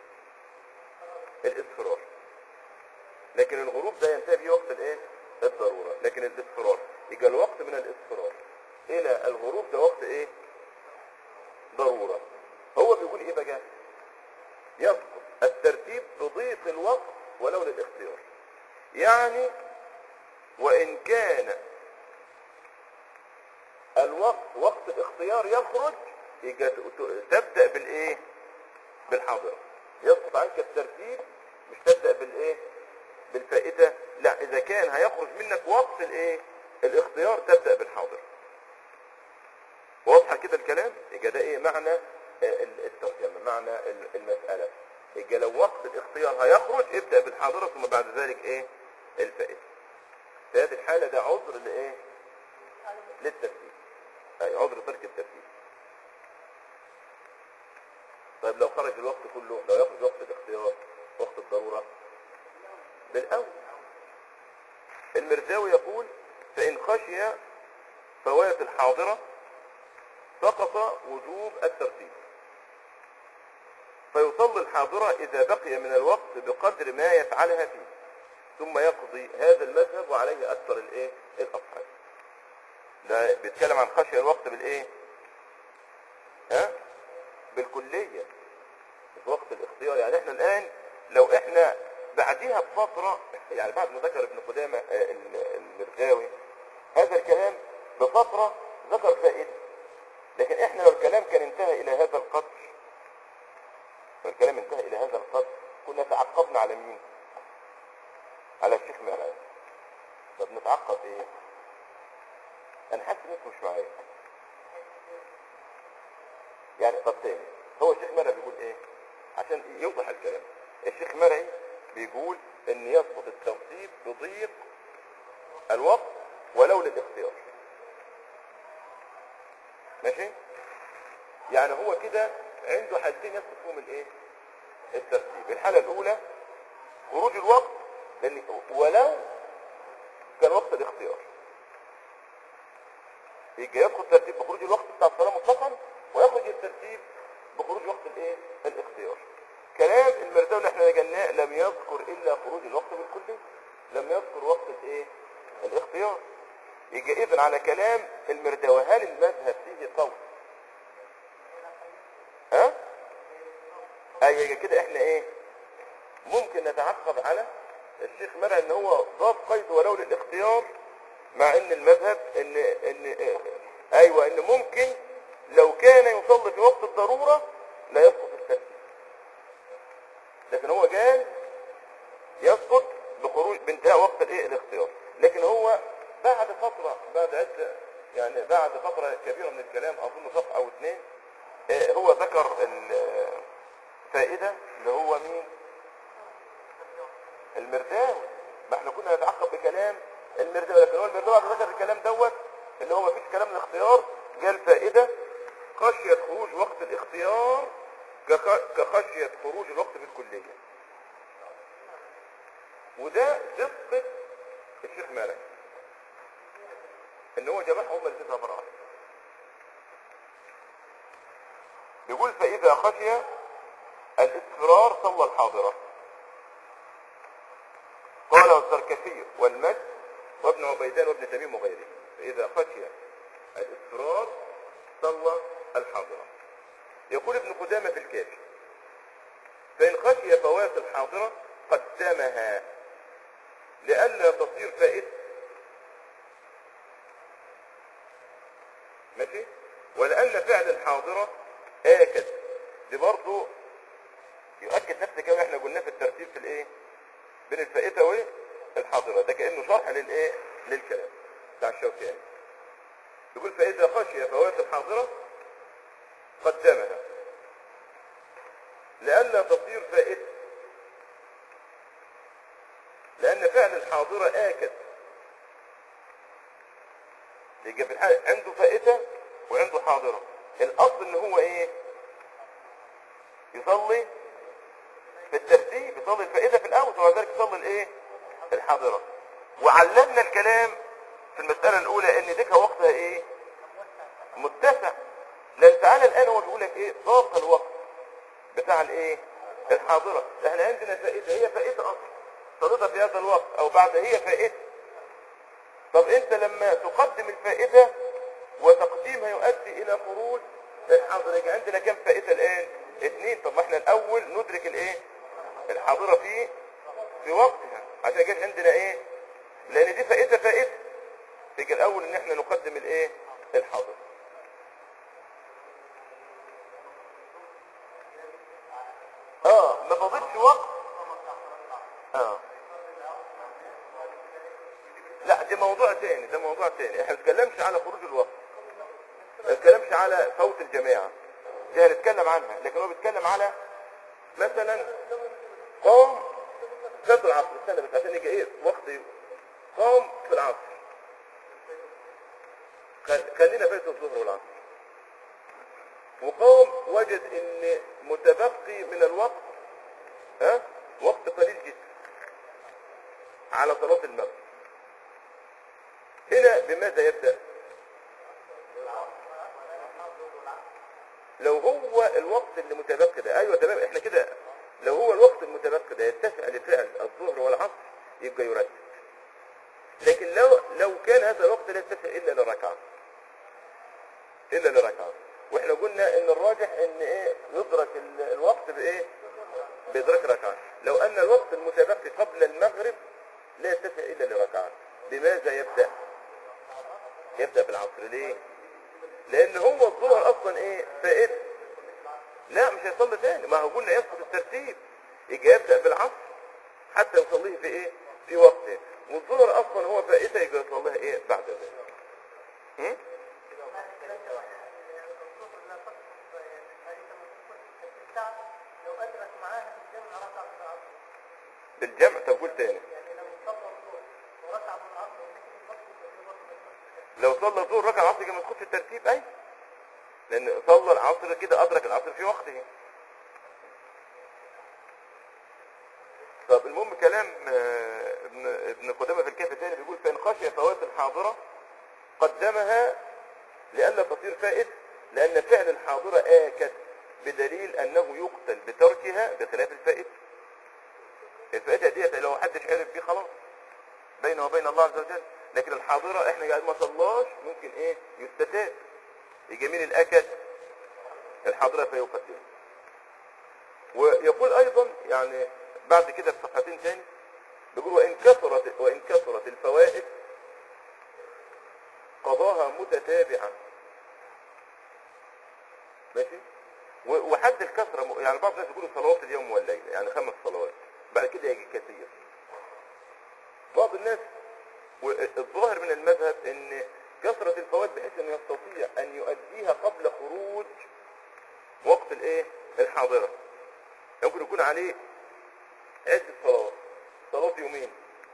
[SPEAKER 1] الاصفرار لكن الغروب ده ينتهي به وقت الايه الضرورة لكن الاصفرار يبقى الوقت من الاصفرار الى الغروب ده وقت ايه ضرورة هو بيقول ايه بقى يسقط الترتيب بضيق الوقت ولو للاختيار يعني وان كان الوقت وقت الاختيار يخرج يبقى ت- ت- تبدأ بالايه بالحاضرة يسقط عنك الترتيب مش تبدأ بالايه بالفائدة لا اذا كان هيخرج منك وقت الايه الاختيار تبدأ بالحاضرة واضحة كده الكلام يبقى ده ايه معنى آه، ال- الترجمة معنى ال- المسألة يبقى لو وقت الاختيار هيخرج ابدأ بالحاضرة ثم بعد ذلك ايه الفائدة في هذه الحالة ده عذر لايه للترتيب اي عذر ترك الترتيب طيب لو خرج الوقت كله لو يخرج وقت الاختيار وقت الضرورة بالأول المرزاوي يقول فإن خشي فوات الحاضرة سقط وجوب الترتيب فيصلي الحاضرة إذا بقي من الوقت بقدر ما يفعلها فيه ثم يقضي هذا المذهب وعليه أكثر الإيه الأصحاب ده بيتكلم عن خشية الوقت بالإيه ها بالكلية في وقت الاختيار يعني احنا الآن لو احنا بعديها بفترة يعني بعد ما ذكر ابن قدامة آه، ال- المرزاوي هذا الكلام بفترة ذكر فائدة لكن احنا لو الكلام كان انتهى الى هذا القدر لو الكلام انتهى الى هذا القدر كنا تعقبنا على مين على الشيخ مرعي طب نتعقب ايه انا حاسس انكم مش معايا يعني طب تاني هو الشيخ مرعي بيقول ايه عشان يوضح الكلام الشيخ مرعي بيقول ان يسقط التوصيف بضيق تحقيق الوقت ولو للاختيار ماشي يعني هو كده عنده حالتين يسقط فيهم الايه الترتيب الحالة الاولى خروج الوقت لأن ولو كان وقت الاختيار يجي يدخل ترتيب بخروج الوقت بتاع الصلاة مطلقا ويخرج الترتيب بخروج وقت الايه الاختيار كلام المرداوي اللي احنا نجناه لم يذكر الا خروج الوقت بالكلي لم يذكر وقت الايه الاختيار يجي اذن على كلام المرداوي هل المذهب فيه قول ها ايوه كده احنا ايه ممكن نتعقب على الشيخ مرع ان هو ضاف قيد ولو للاختيار مع ان المذهب ان ان ايوه ان ممكن لو كان يصلي في وقت الضرورة لا يسقط الترتيب لكن هو قال يسقط بخروج بانتهاء وقت الايه الاختيار لكن هو بعد فترة بعد عدة يعني بعد فترة كبيرة من الكلام اظن صفحة او اثنين آه، هو ذكر الفائدة اللي هو مين المرداوي ما احنا كنا نتعقب بكلام المرداوي لكن هو المرداوي بعد ذكر الكلام دوت اللي هو مفيش كلام الاختيار قال فائدة خشية خروج وقت الاختيار كخ- كخشية خروج الوقت بالكلية وده دقة الشيخ مالك ان هو جمعهم هما الاثنين مع بعض يقول فإذا خشي الاصفرار صلى الحاضرة قاله السركسي والمد وابن عبيدان وابن تميم وغيره فإذا خشي الاصفرار صلى الحاضرة يقول ابن قدامة في الكافي فإن خشي فوات الحاضرة قدمها لئلا تصير فائدة ماشي ولأن فعل الحاضرة آكد دي برضه يؤكد نفس الكلام اللي احنا قلناه في الترتيب في الايه بين الفائته والحاضره ده كانه شرح للايه للكلام بتاع الشوكاني يقول فاذا خشي فوات الحاضره قدمها لئلا تصير فائته لان فعل الحاضره اكد يبقى في الحال عنده فائته وعنده حاضره الاصل ان هو ايه يصلي في الترتيب يصلي الفائدة في الأول وبعد ذلك يصلي الإيه؟ الحاضرة وعلمنا الكلام في المسألة الأولى إن ديكها وقتها إيه؟ متسع لأن تعالى الآن هو بيقول لك إيه؟ ضاق الوقت بتاع الإيه؟ الحاضرة إحنا عندنا فائدة هي فائدة أصلا صليتها في هذا الوقت أو بعد هي فائدة طب أنت لما تقدم الفائدة وتقديمها يؤدي إلى خروج الحاضرة يبقى عندنا كم فائدة الآن؟ اثنين طب ما احنا الأول ندرك الإيه؟ الحاضرة في في وقتها عشان كده عندنا ايه لان دي فائدة فائدة يجي الاول ان احنا نقدم الايه الحاضر اه ما فاضلش وقت اه لا ده موضوع تاني ده موضوع تاني احنا ما بنتكلمش على خروج الوقت ما بنتكلمش على فوت الجماعة دي هنتكلم عنها لكن هو بيتكلم على مثلا قام فات العصر استنى بس عشان يجي ايه وقت قام في العصر خل- خلينا فات الظهر والعصر وقام وجد ان متبقي من الوقت ها وقت قليل جدا على صلاة المغرب هنا بماذا يبدأ لو هو الوقت اللي متبقي ده ايوه تمام احنا كده لو هو الوقت المتبقي ده يتسع لفعل الظهر والعصر يبقى يرتب لكن لو لو كان هذا الوقت لا يتسع الا لركعه الا لركعه واحنا قلنا ان الراجح ان ايه يدرك ال- الوقت بايه بادراك ركعه لو ان الوقت المتبقي قبل المغرب لا يتسع الا لركعه بماذا يبدا يبدا بالعصر ليه لان هو الظهر اصلا ايه فائده لا مش هيصلي تاني ما هو قلنا يسقط الترتيب يجي يبدا بالعصر حتى يصليه في ايه في وقته والظهر اصلا هو فائده يجي يصليها ايه بعد ذلك هم؟
[SPEAKER 2] لو أدرك معاها الجمع ركعة العصر
[SPEAKER 1] بالجمع طب قول تاني
[SPEAKER 2] يعني لو صلى الظهر
[SPEAKER 1] لو صلى الظهر ركع العصر يبقى مدخول في الترتيب اي لان صلى العصر كده ادرك العصر في وقته طب المهم كلام آه، ابن ابن قدامه في الكهف الثاني بيقول فان خشي فوات الحاضره قدمها لئلا تصير فائت لان فعل الحاضره آكد بدليل انه يقتل بتركها بخلاف الفائت الفائتة ديت لو محدش عرف بيه خلاص بينه وبين الله عز وجل لكن الحاضرة احنا قاعد ما صلاش ممكن ايه يستتاب يجميل الاكد الحاضرة فيقدم ويقول ايضا يعني بعد كده في صفحتين تاني بيقول وان كثرت وان كثرت الفوائد قضاها متتابعة ماشي و- وحد الكثرة م- يعني بعض الناس يقولوا صلوات اليوم والليلة يعني خمس صلوات بعد كده يجي كثير بعض الناس والظاهر من المذهب ان كثرة الفوائد بحيث انه يستطيع ان يؤديها قبل خروج وقت الايه الحاضرة يمكن يكون عليه عدة صلوات صلاة يومين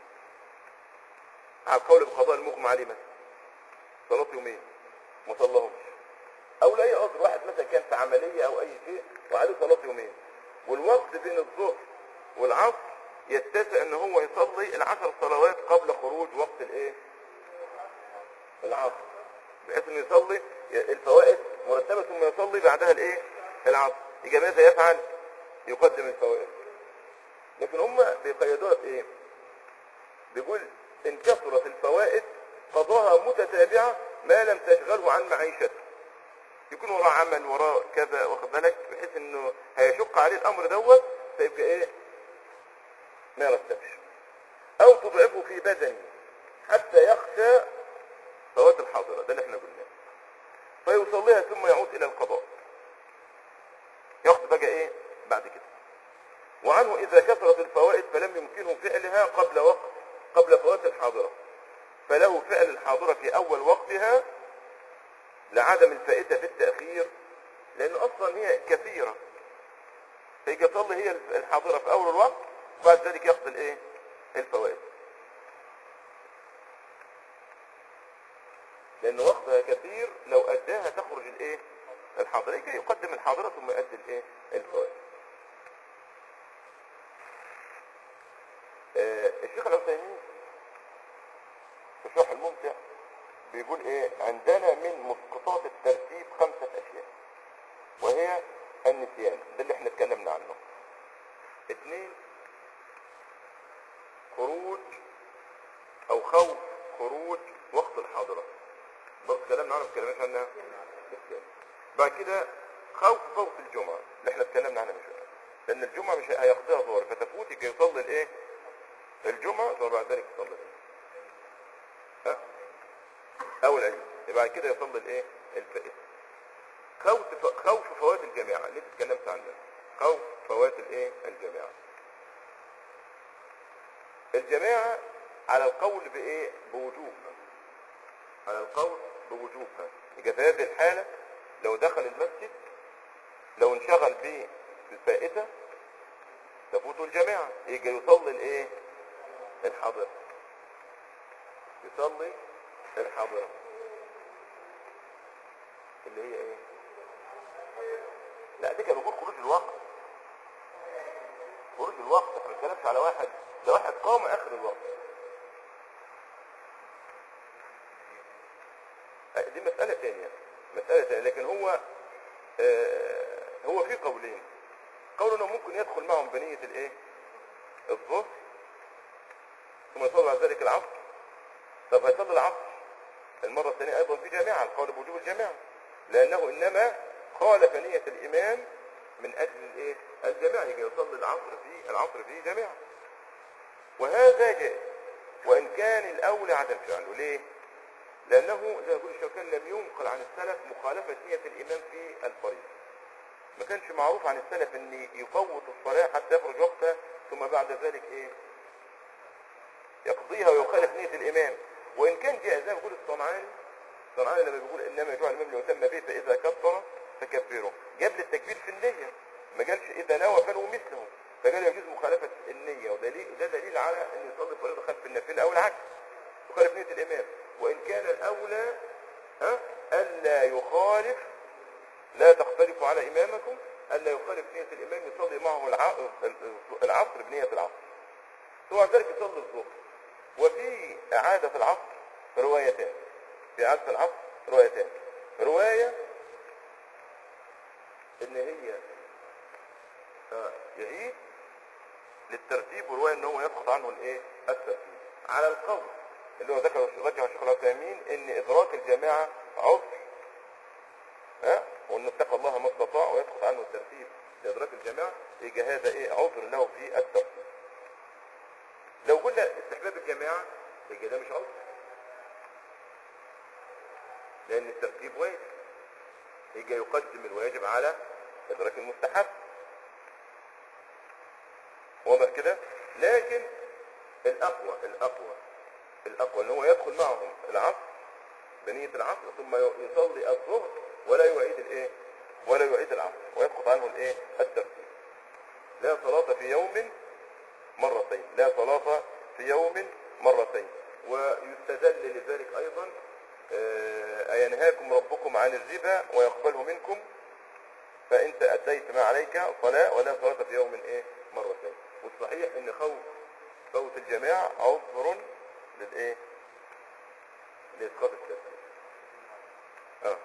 [SPEAKER 1] على القول بقضاء المغمى عليه مثلا صلاة يومين ما صلاهمش او لاي عذر واحد مثلا كان في عملية او اي شيء وعليه صلاة يومين والوقت بين الظهر والعصر يتسع ان هو يصلي العشر صلوات قبل خروج وقت الايه العصر بحيث انه يصلي الفوائد مرتبة ثم يصلي بعدها الايه العصر يبقى ماذا يفعل يقدم الفوائد لكن هم بيقيدوها بايه بيقول ان كثرت الفوائد قضاها متتابعة ما لم تشغله عن معيشته يكون وراه عمل وراه كذا واخد بالك بحيث انه هيشق عليه الامر دوت فيبقى ايه ما يرتبش او تضعفه في بدنه حتى يخشى فوات الحاضرة ده اللي احنا قلناه فيصليها ثم يعود الى القضاء ياخد بقى ايه بعد كده وعنه اذا كثرت الفوائد فلم يمكنه فعلها قبل وقت قبل فوات الحاضرة فله فعل الحاضرة في اول وقتها لعدم الفائدة في التأخير لأن أصلا هي كثيرة فيجي يصلي هي الحاضرة في أول الوقت وبعد ذلك يقضي الإيه؟ الفوائد لأن وقتها كثير لو أداها تخرج الإيه؟ الحاضرة يجي يقدم الحاضرة ثم يؤدي الإيه؟ الفوائد آه الشيخ العثيمين في الشرح الممتع بيقول ايه عندنا من مسقطات الترتيب خمسة اشياء وهي النسيان ده اللي احنا اتكلمنا عنه اثنين خروج او خوف خروج وقت الحاضرة بس اتكلمنا عنه ما اتكلمناش عنها الثاني بعد كده خوف فوت الجمعة اللي احنا اتكلمنا عنها من شوية لان الجمعة مش هيقضيها ظهر فتفوت يجي يصلي الايه الجمعة ثم بعد ذلك يصلي الايه ها او العيد يبقى كده يصلي الايه الفائت خوف خوف فوات الجماعه اللي انت اتكلمت عنها خوف فوات الايه الجماعه الجماعه على القول بايه بوجوبها على القول بوجوبها يبقى في هذه الحاله لو دخل المسجد لو انشغل به الفائته تفوت الجماعه يجي يصلي الايه الحاضر يصلي الحاضرة اللي هي ايه لا دي كان بيقول خروج الوقت خروج الوقت احنا ما بنتكلمش على واحد ده واحد قام اخر الوقت آه، دي مسألة ثانية مسألة ثانية لكن هو آه هو في قولين قول انه ممكن يدخل معهم بنية الايه الظهر ثم يصلي بعد ذلك العصر طب هيصلي العصر المرة الثانية أيضا في جامعة القول بوجوب الجماعة لأنه إنما خالف نية الإمام من أجل الإيه؟ الجماعة يجي يصلي العصر في العصر في جماعة وهذا جائز وإن كان الأولى عدم فعله ليه؟ لأنه زي ما يقول الشوكان لم ينقل عن السلف مخالفة نية الإمام في الفريضة ما كانش معروف عن السلف ان يفوت الصلاة حتى يخرج وقتها ثم بعد ذلك ايه يقضيها ويخالف نية الامام وان كان جاء زي ما يقول الصنعاني الصنعاني لما بيقول انما يجوع الامام ليتم به فاذا كبر فكبره جاب للتكبير في النية ما قالش اذا نوى فلو مثله فقال يجوز مخالفة النية ودليل ده دليل على ان يصلي فريضة خلف النافلة او العكس يخالف نية الامام وإن كان الأولى ها ألا يخالف لا تختلفوا على إمامكم ألا يخالف نية الإمام يصلي معه الع- العصر بنية العصر ثم بعد ذلك يصلي الظهر وفي إعادة العصر روايتان في إعادة العصر روايتان رواية إن هي آه، يعيد للترتيب ورواية إن هو يسقط عنه الإيه؟ الترتيب على القول اللي هو ذكر رجع الشيخ العثيمين إن إدراك الجماعة عذر ها وانه اتقى الله ما استطاع ويسقط عنه الترتيب لادراك الجماعه يجي هذا ايه عذر له في الترتيب لو قلنا استحباب الجماعه يجي ده مش عذر لان الترتيب واجب يجي يقدم الواجب على ادراك المستحب واضح كده لكن الاقوى الاقوى الاقوى ان هو يدخل معهم العصر بنية العصر ثم يصلي الظهر ولا يعيد الايه ولا يعيد العصر ويسقط عنه الايه الترتيب لا صلاة في يوم مرتين لا صلاة في يوم مرتين ويستدل لذلك ايضا آه، أينهاكم ربكم عن الربا ويقبله منكم فانت اديت ما عليك صلاة ولا صلاة في يوم ايه مرتين والصحيح ان خوف فوت الجماعة عذر للايه لإسقاط الترتيب اه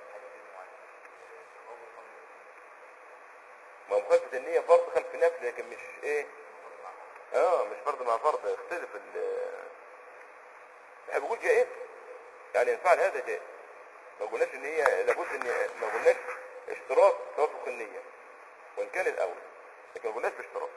[SPEAKER 1] ما مخالفة النية فرض خلف نفل لكن مش ايه اه مش فرض مع فرض يختلف ال احنا بنقول جائز يعني ينفعل هذا جائز ما قلناش ان هي لابد ان ما قلناش اشتراط توافق النية وان كان الاول لكن ما قلناش باشتراط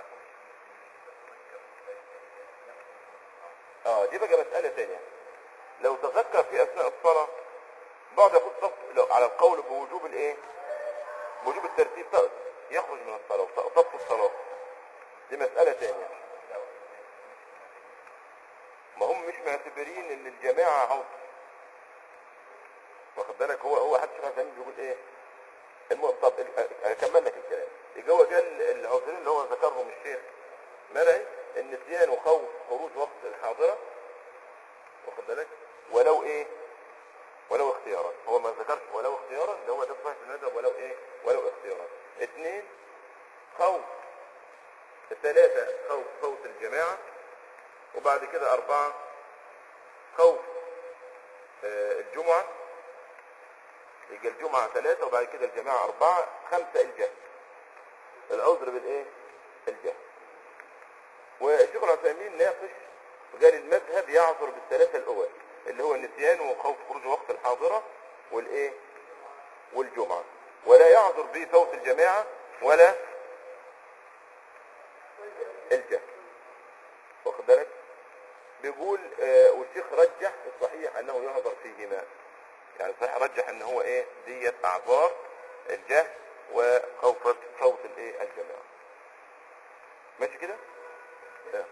[SPEAKER 1] اه دي بقى مسألة تانية لو تذكر في اثناء الصلاة بعض يقول صف لو على القول بوجوب الايه بوجوب الترتيب ت- يخرج من الصلاة وتبطل الصلاة دي مسألة تانية ما هم مش معتبرين ان الجماعة عذر واخد بالك هو هو حتى شيخ عثيمين بيقول ايه المهم طب ال- اكمل لك الكلام يجي هو قال العذرين اللي هو ذكرهم الشيخ مرعي النسيان وخوف خروج وقت الحاضرة واخد بالك ولو ايه ولو اختيارا هو ما ذكرش ولو اختيارا اللي هو ده صحيح في المذهب ولو ايه ولو اختيارا اثنين خوف الثلاثة خوف فوت الجماعة وبعد كده أربعة خوف آه، الجمعة يبقى الجمعة ثلاثة وبعد كده الجماعة أربعة خمسة الجهل العذر بالإيه؟ الجهل والشيخ العثيمين ناقش وقال المذهب يعذر بالثلاثة الأول اللي هو النسيان وخوف خروج وقت الحاضرة والإيه؟ والجمعة ولا يعذر بفوت الجماعة ولا الجهل واخد بالك؟ بيقول آه والشيخ رجح الصحيح انه يعذر فيهما يعني صحيح رجح ان هو ايه ديت اعذار الجهل وخوف فوت الايه الجماعه ماشي كده آه.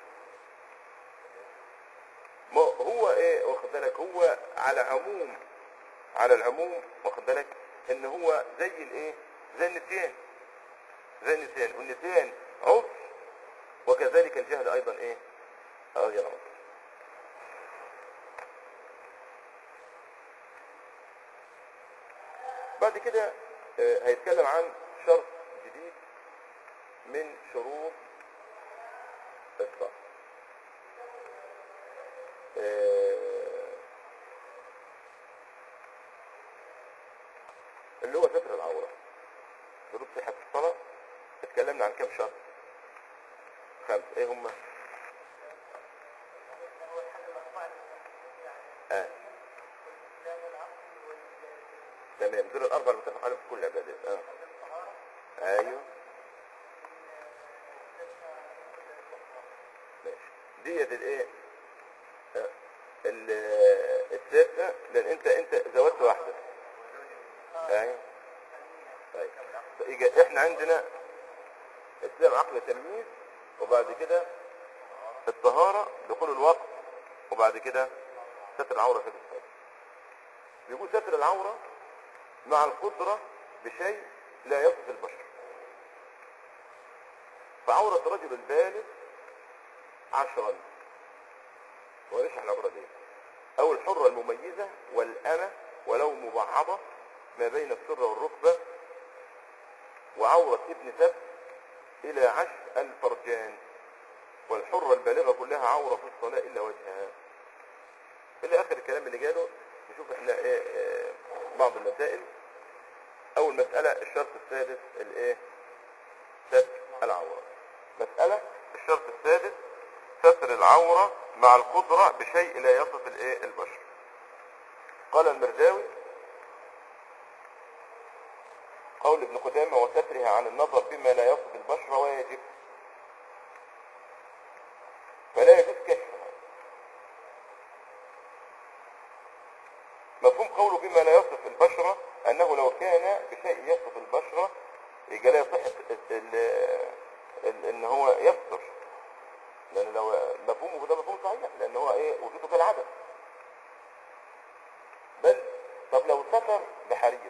[SPEAKER 1] ما هو ايه واخد بالك هو على عموم على العموم واخد بالك ان هو زي الايه زي النسيان زي النسيان والنسيان عذر وكذلك الجهل ايضا ايه غير عذر بعد كده آه، هيتكلم عن شرط جديد من شروط الصلاة آه، اللي هو ستر العورة شروط صحة الصلاة اتكلمنا عن كم شرط خمسة ايه هم
[SPEAKER 2] هو الحل الأربعة يعني
[SPEAKER 1] اه
[SPEAKER 2] الإسلام والعقل والطهارة
[SPEAKER 1] تمام دول الاربع المتفق عليهم في كل العبادات اه ايوه ماشي ديت الايه آه، ال- الستة لان انت انت زودت واحدة ايوه طيب يجي احنا عندنا اسلام عقل تمييز وبعد كده الطهارة دخول الوقت وبعد كده ستر العورة في الصلاة بيقول ستر العورة مع القدرة بشيء لا يصف البشر فعورة الرجل البالغ عشرا ونشرح العبرة دي أو الحرة المميزة والأمة ولو مبعضة ما بين السرة والركبة وعورة ابن سبت إلى عشر الفرجان والحرة البالغة كلها عورة في الصلاة إلا وجهها إلى آخر الكلام اللي جاله نشوف احنا ايه اه بعض المسائل أول مسألة الشرط السادس الايه ستر العورة مسألة الشرط السادس ستر العورة مع القدرة بشيء لا يصف الايه البشر قال المرداوي قول ابن قدامة وسترها عن النظر بما لا يصف البشر واجب فلا يجوز كشفها مفهوم قوله بما لا يصف البشرة أنه لو كان بشيء يصف البشرة يبقى لا يصح ال- ال- ال- ان هو يستر لان لو مفهومه ده مفهوم صحيح لان هو ايه وجوده كالعدم بل طب لو ستر بحرير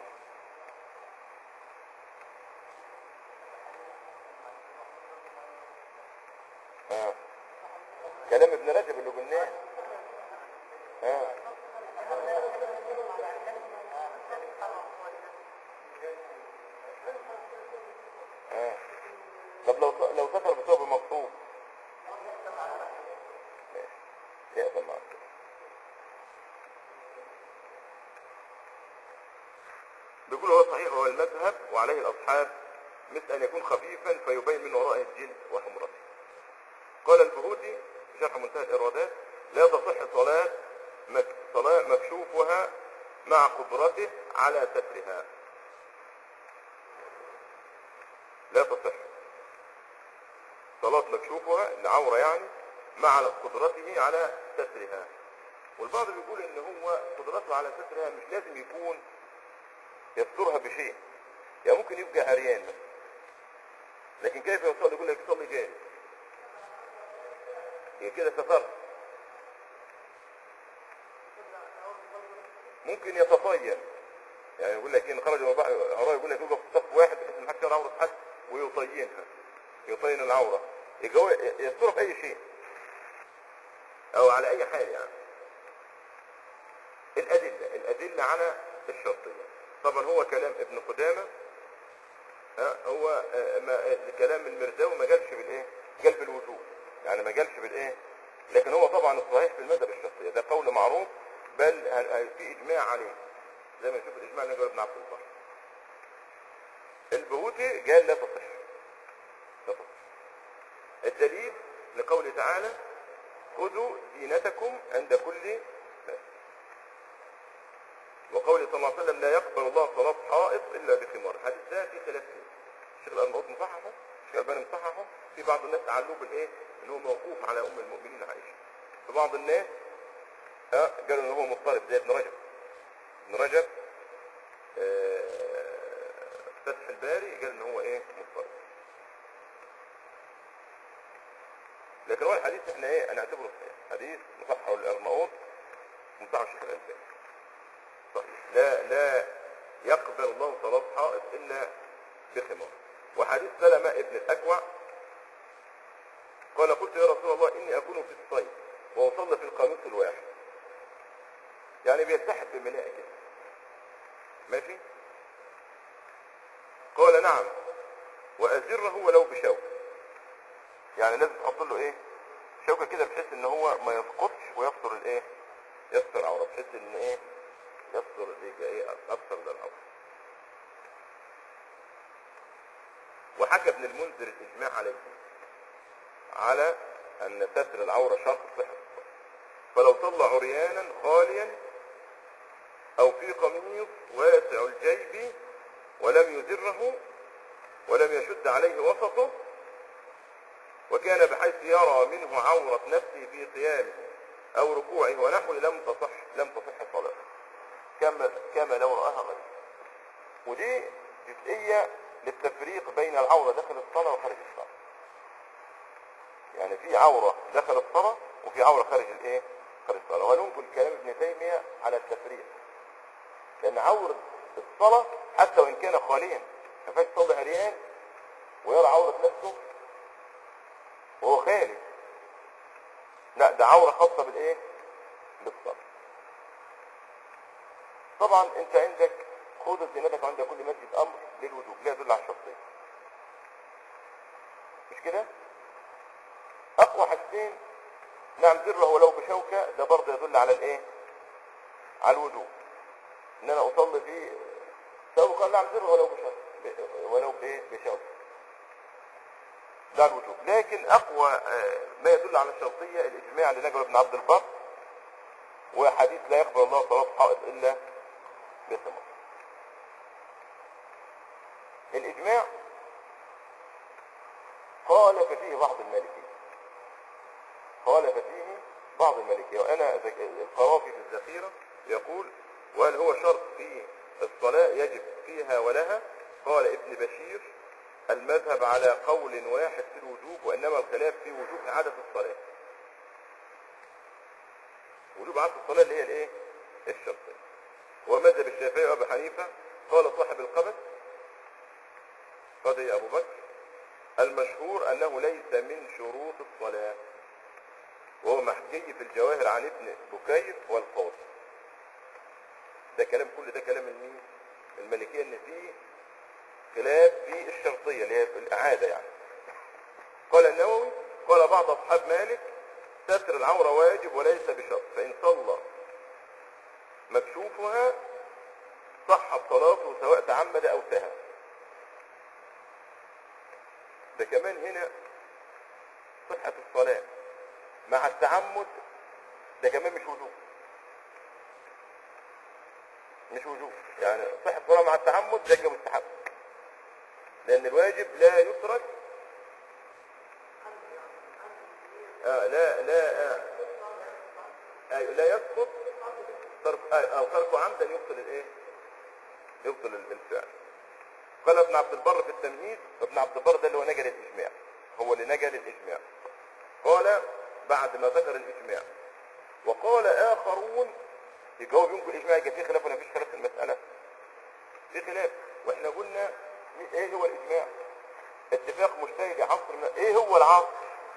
[SPEAKER 1] آه. كلام ابن رجب اللي قلناه آه. آه. طب لو لو ستر بثوب مقصود ماشي يقبل معاك بيقول هو صحيح هو المذهب وعليه الأصحاب مثل أن يكون خفيفا فيبين من ورائه الجلد وحمرته قال البهودي في شرح منتهى الإرادات لا تصح صلاة مك... صلاة مكشوفها مع قدرته على سترها لا تصح صلاة مكشوفها العورة يعني مع قدرته على سترها والبعض بيقول ان هو قدرته على سترها مش لازم يكون يسترها بشيء يعني ممكن يبقى عريان مثلا لكن كيف يصلي يقول لك صلي جالس هي كده ستر ممكن يتطين يعني يقول لك ان خرج وراء يقول لك يوقف في صف واحد بحيث ان حد يرى عوره حد ويطينها يطين العوره يبقى هو يستر في اي شيء او على اي حال يعني الادله الادله على الشرطيه طبعا هو كلام ابن قدامه ها هو آه، ما كلام المرداوي ما جالش بالايه جال بالوجوب يعني ما جالش بالايه لكن هو طبعا الصحيح في المذهب الشخصيه ده قول معروف بل ه- ه- في اجماع عليه زي ما نشوف الاجماع اللي جاب ابن عبد البر البهوتي قال لا تصح لا تصح الدليل لقوله تعالى خذوا زينتكم عند كل مسجد وقوله صلى الله عليه وسلم لا يقبل الله صلاة حائط إلا بخمار الحديث ده في خلاف فيه الشيخ الأرناؤوط مصححه الشيخ الألباني مصححه في بعض الناس علوه بالإيه إن هو موقوف على أم المؤمنين عائشة في بعض الناس ها قالوا إن هو مضطرب زي ابن رجب ابن رجب آه، فتح الباري قال إن هو إيه مضطرب لكن هو الحديث احنا ايه هنعتبره صحيح حديث مصححه الأرناؤوط مصححه الشيخ الألباني صحيح لا لا يقبل الله صلاة حائط إلا بخمار وحديث سلمة ابن الأكوع قال قلت يا رسول الله إني أكون في الصيف وأصلي في القاموس الواحد يعني بيلتحق بملاء كده ماشي قال نعم وأزره ولو بشوك يعني لازم تحط له ايه شوكة كده بحيث ان هو ما يسقطش ويستر الايه يستر عورة بحيث ان ايه يصدر يبقى ايه اكثر من الامر وحكى ابن المنذر الاجماع عليه على ان ستر العوره شرط صحه الصلاة. فلو صلى عريانا خاليا او في قميص واسع الجيب ولم يزره ولم يشد عليه وسطه وكان بحيث يرى منه عورة نفسه في قيامه أو ركوعه ونحوه لم تصح لم تصح صلاته كما كما لو رآها غيره ودي جزئية للتفريق بين العورة داخل الصلاة وخارج الصلاة يعني في عورة داخل الصلاة وفي عورة خارج الايه خارج الصلاة وننقل كلام ابن تيمية على التفريق لأن عورة الصلاة حتى وإن كان خاليا ما ينفعش يصلي عريان ويرى عورة نفسه وهو خالي لا ده عورة خاصة بالايه بالصلاة طبعا انت عندك خذ زينتك عند كل مسجد امر للوجوب لا يدل على الشرطيه مش كده اقوى حاجتين نعم ذره ولو بشوكه ده برضه يدل على الايه على الوجوب ان انا اصلي فيه سواء قال نعم ذره ولو بشوكه ب- ولو بايه بشوكه ده الوجوب لكن اقوى آه، ما يدل على الشرطيه الاجماع لنجل بن عبد البر وحديث لا يقبل الله صلاه حائط الا بثمر الاجماع خالف فيه بعض المالكيه خالف فيه بعض المالكيه وانا ذك- القرافي في الذخيره يقول وهل هو شرط في الصلاه يجب فيها ولها قال ابن بشير المذهب على قول واحد في الوجوب وانما الخلاف في وجوب اعاده الصلاه وجوب اعاده الصلاه اللي هي الايه الشرطيه ومذهب الشافعي وابي حنيفه قال صاحب القبس قضي ابو بكر المشهور انه ليس من شروط الصلاه وهو محكي في الجواهر عن ابن بكير والقاضي ده كلام كل ده كلام المين المالكيه ان فيه خلاف في الشرطيه اللي هي في الاعاده يعني قال النووي قال بعض اصحاب مالك ستر العوره واجب وليس بشرط فان صلى مكشوفها صحت صلاته سواء تعمد او سهى ده كمان هنا صحة الصلاة مع التعمد ده كمان مش وجوب مش وجوب يعني صحة الصلاة مع التعمد ده يبقى مستحب لأن الواجب لا يترك آه لا لا آه آه لا يسقط ترك آه أو ترك عمدا يبطل الإيه؟ يبطل ال- الفعل قال ابن عبد البر في التمهيد ابن عبد البر ده اللي هو نجل الإجماع هو اللي نجل الإجماع قال بعد ما ذكر الإجماع وقال آخرون يجاوب ينقل الإجماع يبقى في خلاف ولا مفيش خلاف في المسألة في خلاف واحنا قلنا مين- ايه هو الإجماع اتفاق مجتهد عصر من ايه هو العصر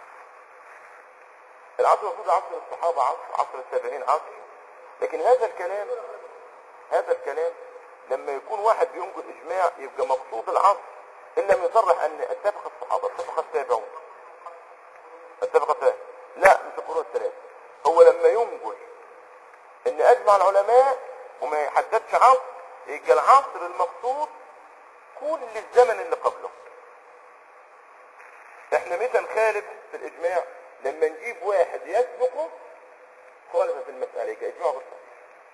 [SPEAKER 1] العصر المفروض عصر الصحابة عصر عصر التابعين عصر لكن هذا الكلام هذا الكلام لما يكون واحد بينقل اجماع يبقى مقصود العصر ان لم يصرح ان اتفق الصحابه اتفق التابعون اتفق التابعون لا مش القرون الثلاثه هو لما ينقل ان اجمع العلماء وما يحددش عصر يبقى العصر المقصود كل الزمن اللي قبله احنا متى نخالف في الاجماع لما نجيب واحد يسبقه خالف في المسألة يبقى اجماع غير صحيح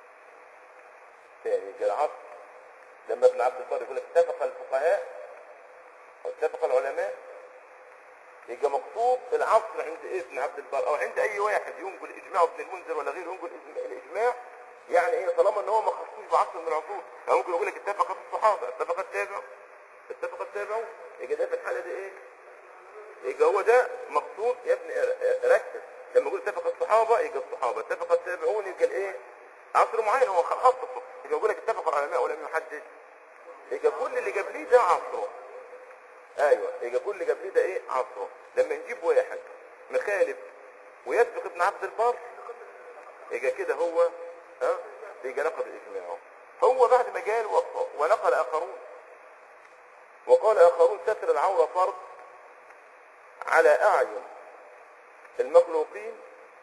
[SPEAKER 1] ثاني يبقى العصر لما ابن عبد البر يقول لك اتفق الفقهاء واتفق العلماء يبقى مقصود العصر عند إيه ابن عبد البر او عند اي واحد ينقل اجماع ابن المنذر ولا غيره ينقل إجماع- الاجماع يعني ايه طالما ان هو ما خصوش بعصر من العصور يعني ممكن يقول لك اتفقت الصحابه اتفق التابع اتفق التابعون يبقى ده في الحاله دي ايه يبقى هو ده مقصود يا ابني ر- ركز لما يقول اتفق الصحابه يبقى الصحابه اتفق التابعون يبقى الايه عصر معين هو خصصه يبقى يقول لك اتفق العلماء ولم يحدد يبقى كل اللي قبليه ده عصره ايوه يبقى كل اللي قبليه ده ايه عصره لما نجيب واحد مخالف ويسبق ابن عبد البر يبقى كده هو ها يبقى نقض اجماعه هو بعد ما قال و- ونقل اخرون وقال اخرون ستر العوره فرض على اعين المخلوقين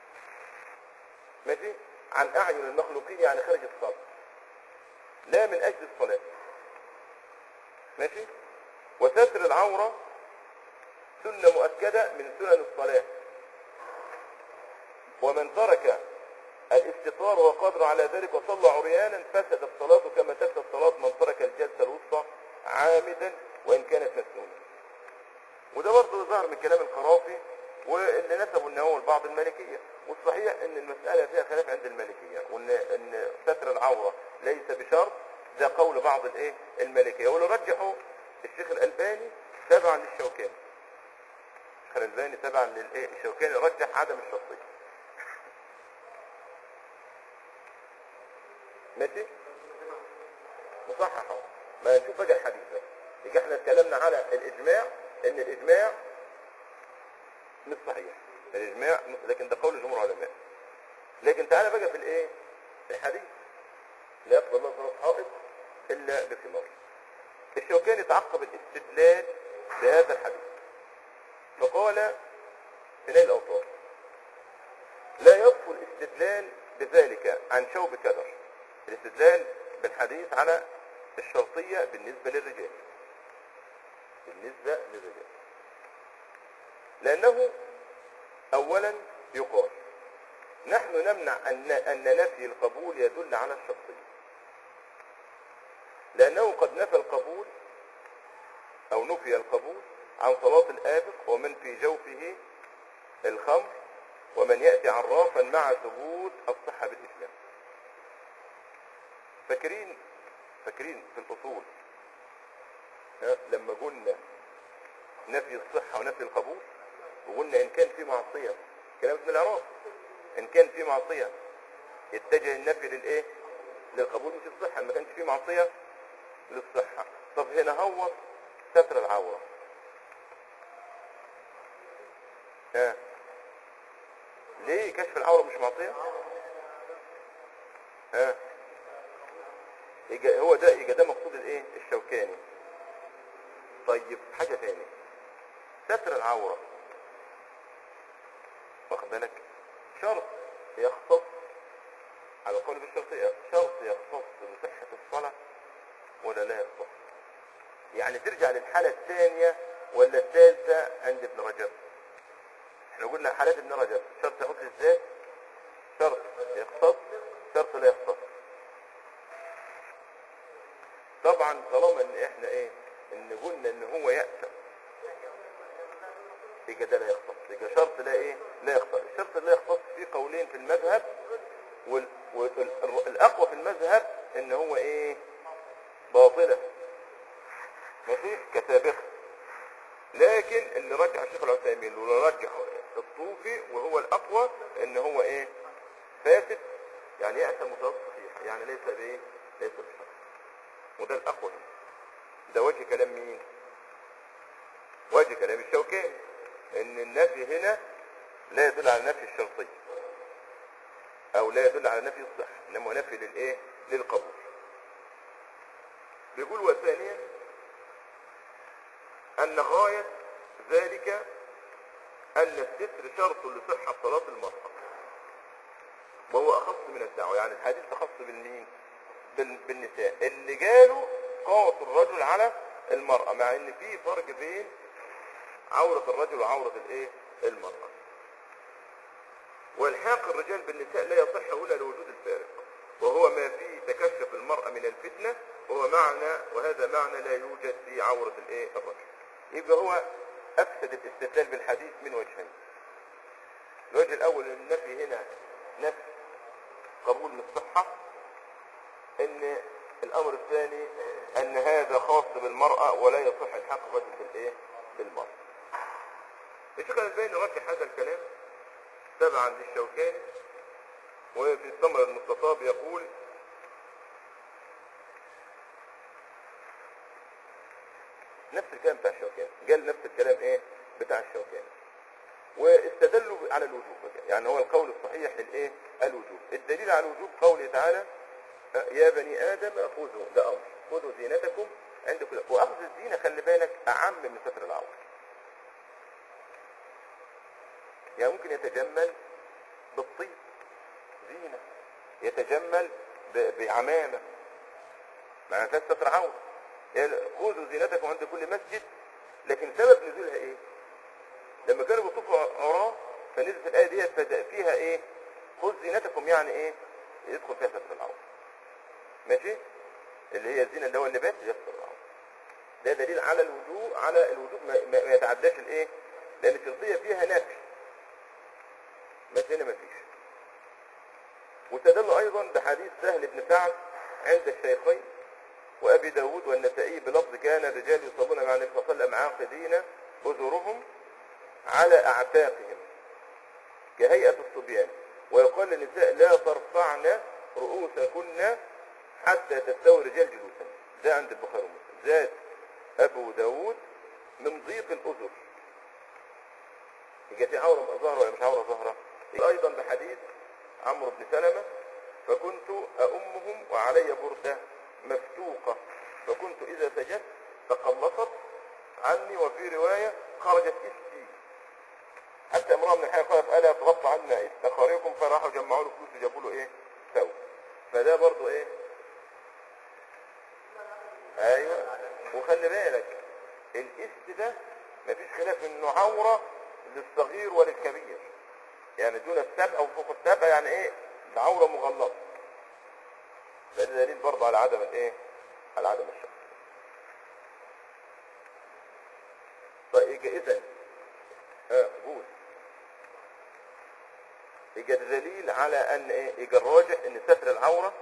[SPEAKER 1] ماشي عن اعين المخلوقين يعني خارج الصلاه لا من اجل الصلاه ماشي وستر العوره سنه مؤكده من سنن الصلاه ومن ترك الاستطار وهو قادر على ذلك وصلى عريانا فسدت صلاته كما تفسد صلاه من ترك الجلسه الوسطى عامدا وان كانت مسنونه وده برضه ظهر من كلام القرافي واللي نسبوا ان هو لبعض المالكيه والصحيح ان المساله فيها خلاف عند المالكيه وان ان ستر العوره ليس بشرط ده قول بعض الايه المالكيه واللي رجحوا الشيخ الالباني تبعا للشوكاني الشيخ الالباني تبعا للايه الشوكاني رجح عدم الشرطيه ماشي مصحح اهو ما نشوف بقى الحديث ده يبقى احنا اتكلمنا على الاجماع ان الاجماع مش صحيح الاجماع لكن ده قول جمهور العلماء لكن تعالى بقى في الايه في الحديث لا يقبل الله صلاة حائط إلا بثمار الشوكاني تعقب الاستدلال بهذا الحديث فقال في نيل الأوطار لا يصف الاستدلال بذلك عن شوب كدر الاستدلال بالحديث على الشرطية بالنسبة للرجال بالنسبة للرجال لأنه أولا يقال نحن نمنع أن, أن نفي القبول يدل على الشخصية لأنه قد نفى القبول أو نفي القبول عن صلاة الآبق ومن في جوفه الخمر ومن يأتي عرافا مع ثبوت الصحة بالإسلام فاكرين فاكرين في الأصول ها، لما قلنا نفي الصحة ونفي القبول وقلنا إن كان في معصية كلام ابن العراق إن كان في معصية يتجه النفي للإيه؟ للقبول مش الصحة ما كانش في معصية للصحة طب هنا هو ستر العورة ها ليه كشف العورة مش معصية ها يجا هو ده يجا ده مقصود الايه الشوكاني طيب حاجة تاني ستر العورة واخد بالك شرط يختص على القول بالشرطية شرط يختص بصحة الصلاة ولا لا يختص يعني ترجع للحالة الثانية ولا الثالثة عند ابن رجب احنا قلنا حالات ابن رجب شرط يختص ازاي شرط يختص شرط لا يختص طبعا طالما ان احنا ايه ان قلنا ان هو يأتم يبقى ده لا يختص يبقى شرط لا ايه لا يختص الشرط لا يختص في قولين في المذهب والاقوى في المذهب ان هو ايه باطلة ماشي كسابقة لكن اللي رجح الشيخ العثيمين واللي رجح الطوفي وهو الاقوى ان هو ايه فاسد يعني يأتى متوسط صحيح يعني ليس بايه ليس بشرط وده الاقوى هنا. ده وجه كلام مين وجه كلام الشوكاني ان النفي هنا لا يدل على نفي الشرطية او لا يدل على نفي الصحة انما هو نفي للايه للقبول بيقول وثانيا ان غاية ذلك ان الستر شرط لصحة صلاة المرأة وهو اخص من الدعوة يعني الحديث اخص بالمين بال- بالنساء اللي جاله قوة الرجل على المرأة مع ان في فرق بين عورة الرجل وعورة الايه المرأة والحاق الرجال بالنساء لا يصح الا لوجود الفارق وهو ما فيه تكشف المرأة من الفتنة وهو معنى وهذا معنى لا يوجد في عورة الايه الرجل يبقى هو افسد الاستدلال بالحديث من وجهين الوجه الاول ان النفي هنا نفي قبول من الصحة ان الامر الثاني ان هذا خاص بالمرأة ولا يصح الحق الرجل بالايه بالمرأة الشيخ الألباني رجح هذا الكلام تبعا للشوكاني وفي الثمر المستطاب يقول نفس الكلام بتاع الشوكاني قال نفس الكلام ايه بتاع الشوكاني واستدلوا على الوجوب بقى. يعني هو القول الصحيح للايه الوجوب الدليل على الوجوب قوله تعالى يا بني ادم خذوا ده امر خذوا زينتكم عند كل واخذ الزينه خلي بالك اعم من ستر العوره يعني ممكن يتجمل بالطيب زينه يتجمل ب- بعمامه مع اساس ستر عوره يعني خذوا زينتكم عند كل مسجد لكن سبب نزولها ايه لما كانوا بيطوفوا عراه فنزلت الايه ديت فد- فيها ايه خذ زينتكم يعني ايه يدخل فيها ستر العوره ماشي اللي هي الزينه اللي هو اللباس يستر العوره ده دليل على الوجوب على الوجوب ما, ما ما يتعداش الايه لان الشرطيه فيها نفي بس هنا مفيش واستدلوا ايضا بحديث سهل بن سعد عند الشيخين وابي داود والنسائي بلفظ كان الرجال يصلون مع النبي صلى الله عليه وسلم عاقدين اذرهم على اعتاقهم كهيئة الصبيان ويقال للنساء لا ترفعن رؤوسكن حتى تستوي الرجال جلوسا ده عند البخاري ومسلم زاد ابو داود من ضيق الاذر يبقى في عوره ظاهره ولا مش عوره ظاهره ايضا بحديث عمرو بن سلمه فكنت أؤمهم وعلي بردة مفتوقة فكنت إذا سجدت تقلصت عني وفي رواية خرجت استي حتى امرأة من الحياة قالت ألا تغطى عنا استخاريكم فراحوا جمعوا له فلوس وجابوا له إيه ثوب فده برضو إيه أيوة وخلي بالك الاست ده مفيش خلاف إنه عورة للصغير وللكبير يعني دون السبع وفوق السبع يعني إيه ده عورة مغلظة ده دليل برضه على عدم الايه على عدم الشك طيب اذا ها قول يجي دليل على ان ايه يجي الراجح ان ستر العوره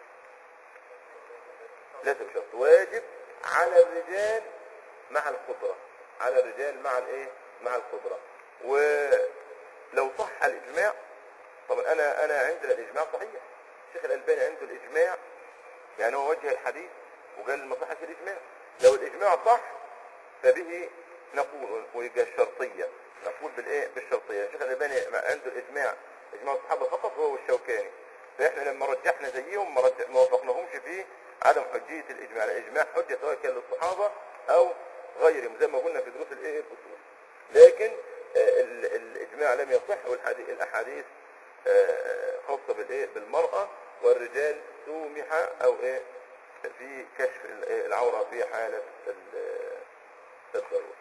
[SPEAKER 1] لازم شرط واجب على الرجال مع القدره على الرجال مع الايه مع القدره ولو صح الاجماع طبعا انا انا عندنا الاجماع صحيح الشيخ الالباني عنده الاجماع يعني هو وجه الحديث وقال ما صحش الاجماع لو الاجماع صح فبه نقول ويبقى الشرطيه نقول بالايه بالشرطيه الشيخ الالباني عنده الاجماع اجماع الصحابه فقط هو والشوكاني فاحنا لما رجحنا زيهم ما, رجح ما وافقناهمش في عدم حجيه الاجماع الاجماع حجه سواء كان للصحابه او غيرهم زي ما قلنا في دروس الايه الاصول لكن آه، ال- الاجماع لم يصح والحديث الاحاديث آه، خاصه بالايه بالمراه والرجال سومح او ايه في كشف ال- إيه العوره في حاله ال- الضروره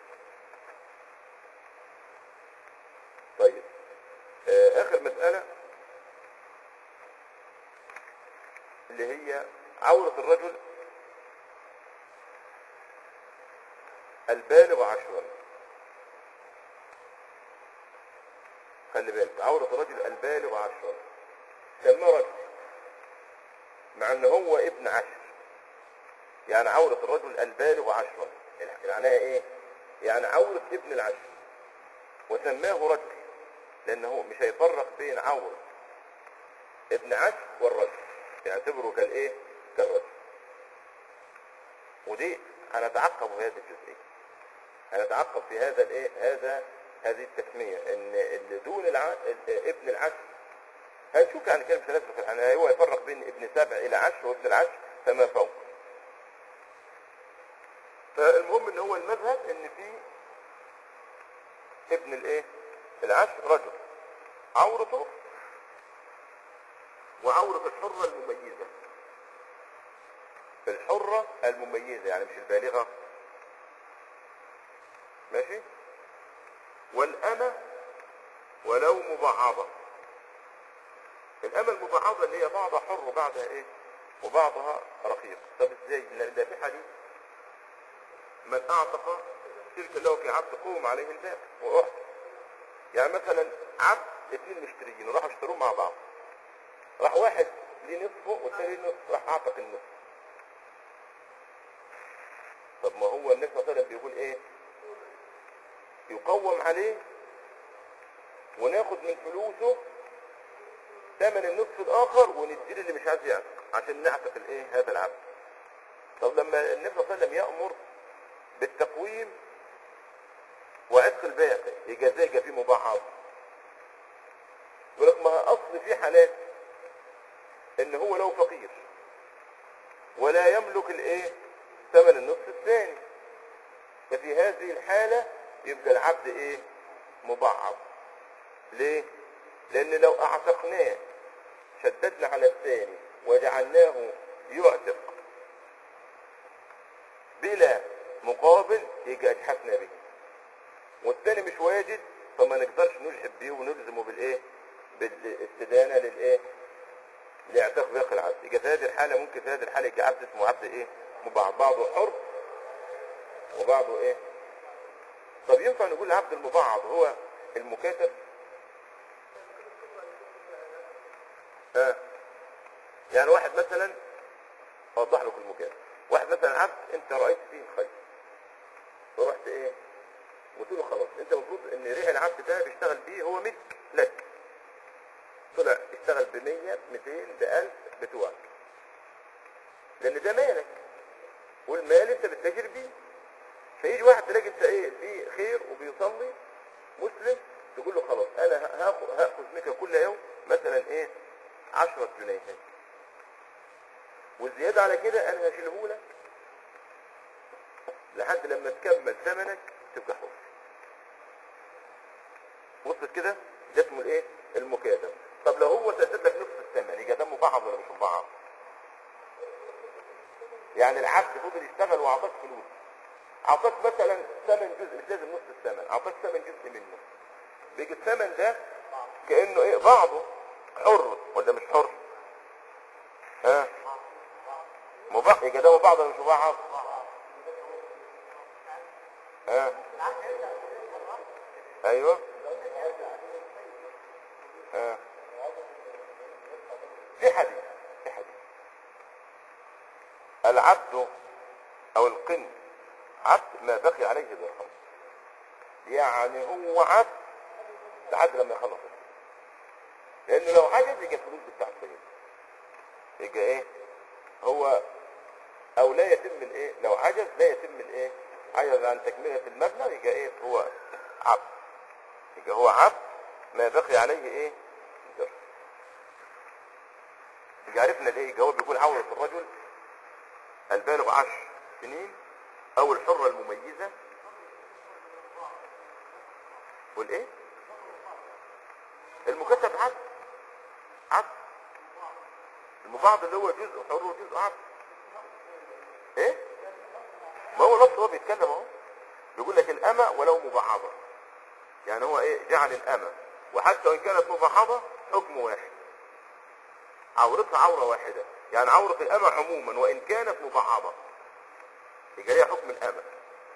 [SPEAKER 1] طيب آه، اخر مساله اللي هي عوره الرجل البالغ عشرا خلي بالك عورة الرجل البالغ عشرا سماه رجل مع ان هو ابن عشر يعني عورة الرجل البالغ عشرا معناها ايه يعني عورة ابن العشر وسماه رجل لانه مش هيفرق بين عورة ابن عشر والرجل يعتبره كالايه كالرجل ودي هنتعقب في هذه الجزئية هنتعقب في هذا الايه هذا هذه التسمية ان اللي دون الع... ال- ابن العشر هنشوف يعني كلمة تناسب في الحناية هو يفرق بين ابن سبع الى عشر وابن العشر فما فوق فالمهم ان هو المذهب ان في ابن الايه العشر رجل عورته وعورة الحرة المميزة الحرة المميزة يعني مش البالغة ماشي والأمة ولو مبعضة الأمة المبعضة اللي هي بعضها حر وبعضها ايه وبعضها رقيق طب ازاي لأن ده في حديث من اعتق تلك له في عبد قوم عليه الباب واحد يعني مثلا عبد اثنين مشتريين وراحوا اشتروه مع بعض راح واحد ليه نصفه والثاني ليه نصف راح اعتق النصف طب ما هو النبي صلى الله عليه وسلم بيقول ايه يقوم عليه وناخد من فلوسه ثمن النصف الاخر ونديه اللي مش عايز يعتق عشان نعتق الايه هذا العبد طب لما النبي صلى الله عليه وسلم يامر بالتقويم وعتق الباقي يبقى ازاي يبقى فيه مبعض يقول لك ما اصل في حالات ان هو لو فقير ولا يملك الايه ثمن النصف الثاني ففي هذه الحالة يبقى العبد ايه مبعض ليه لان لو اعتقناه شددنا على الثاني وجعلناه يعتق بلا مقابل يجي اجحفنا به والثاني مش واجد فما نقدرش نجحف بيه ونلزمه بالايه بالاستدانة للايه لاعتاق باقي العبد يبقى في هذه الحالة ممكن في هذه الحالة يجي عبد اسمه عبد ايه مبعض بعضه حر وبعضه ايه طب ينفع نقول عبد المبعض هو المكاتب ها يعني واحد مثلا اوضح لك المكاتب واحد مثلا عبد انت رايت فيه الخير فرحت ايه قلت له خلاص انت المفروض ان ريح العبد ده بيشتغل بيه هو ملك لك طلع اشتغل ب 100 200 ب 1000 بتوعك لان ده مالك والمال انت بتتاجر بيه فيجي واحد تلاقي انت ايه في خير وبيصلي مسلم تقول له خلاص انا هاخذ هاخذ منك كل يوم مثلا ايه 10 جنيهات والزيادة على كده انا هشيلهولك لحد لما تكمل ثمنك تبقى حر وصلت كده ده اسمه الايه المكاتب طب لو هو سدد لك نصف الثمن يبقى ده مبعض ولا مش مبعض يعني العبد فضل يشتغل واعطاك فلوس اعطاك مثلا ثمن جزء مش لازم نص الثمن اعطاك ثمن جزء منه بيجي الثمن ده كانه ايه بعضه حر ولا مش حر ها مبعض يبقى ده مبعض ولا مش مبعض ها ايوه ها في حديث في حديث العبد او القن عبد ما بقي عليه درهم يعني هو عبد لحد لما يخلص لانه لو عجز يجي الفلوس بتاع السيد يبقى ايه هو او لا يتم الايه لو عجز لا يتم الايه عجز عن تكملة المبنى يبقى ايه هو عبد يبقى هو عبد ما بقي عليه ايه درهم يبقى عرفنا الايه الجواب بيقول عورة الرجل البالغ عشر سنين او الحرة المميزة والايه المكتب عبد عبد المبعض اللي هو جزء حر وجزء عبد ايه ما هو نفسه هو بيتكلم اهو بيقول لك الأمة ولو مبعضة يعني هو ايه جعل الأمة وحتى وإن كانت مبعضة حكم واحد عورتها عورة واحدة يعني عورة الأمة عموما وإن كانت مبعضة يبقى ليها حكم الأمة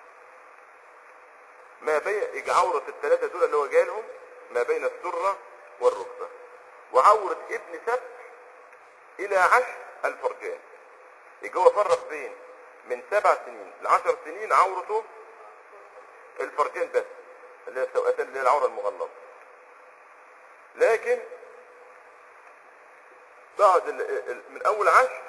[SPEAKER 1] ما بين يبقى عورة الثلاثة دول اللي هو جالهم ما بين السرة والركبة وعورة ابن سبت إلى عشر الفرجان يبقى هو فرق بين من سبع سنين لعشر سنين عورته الفرجين بس اللي هي السوأتين اللي هي العورة المغلظة لكن بعد ال- ال- من أول عشر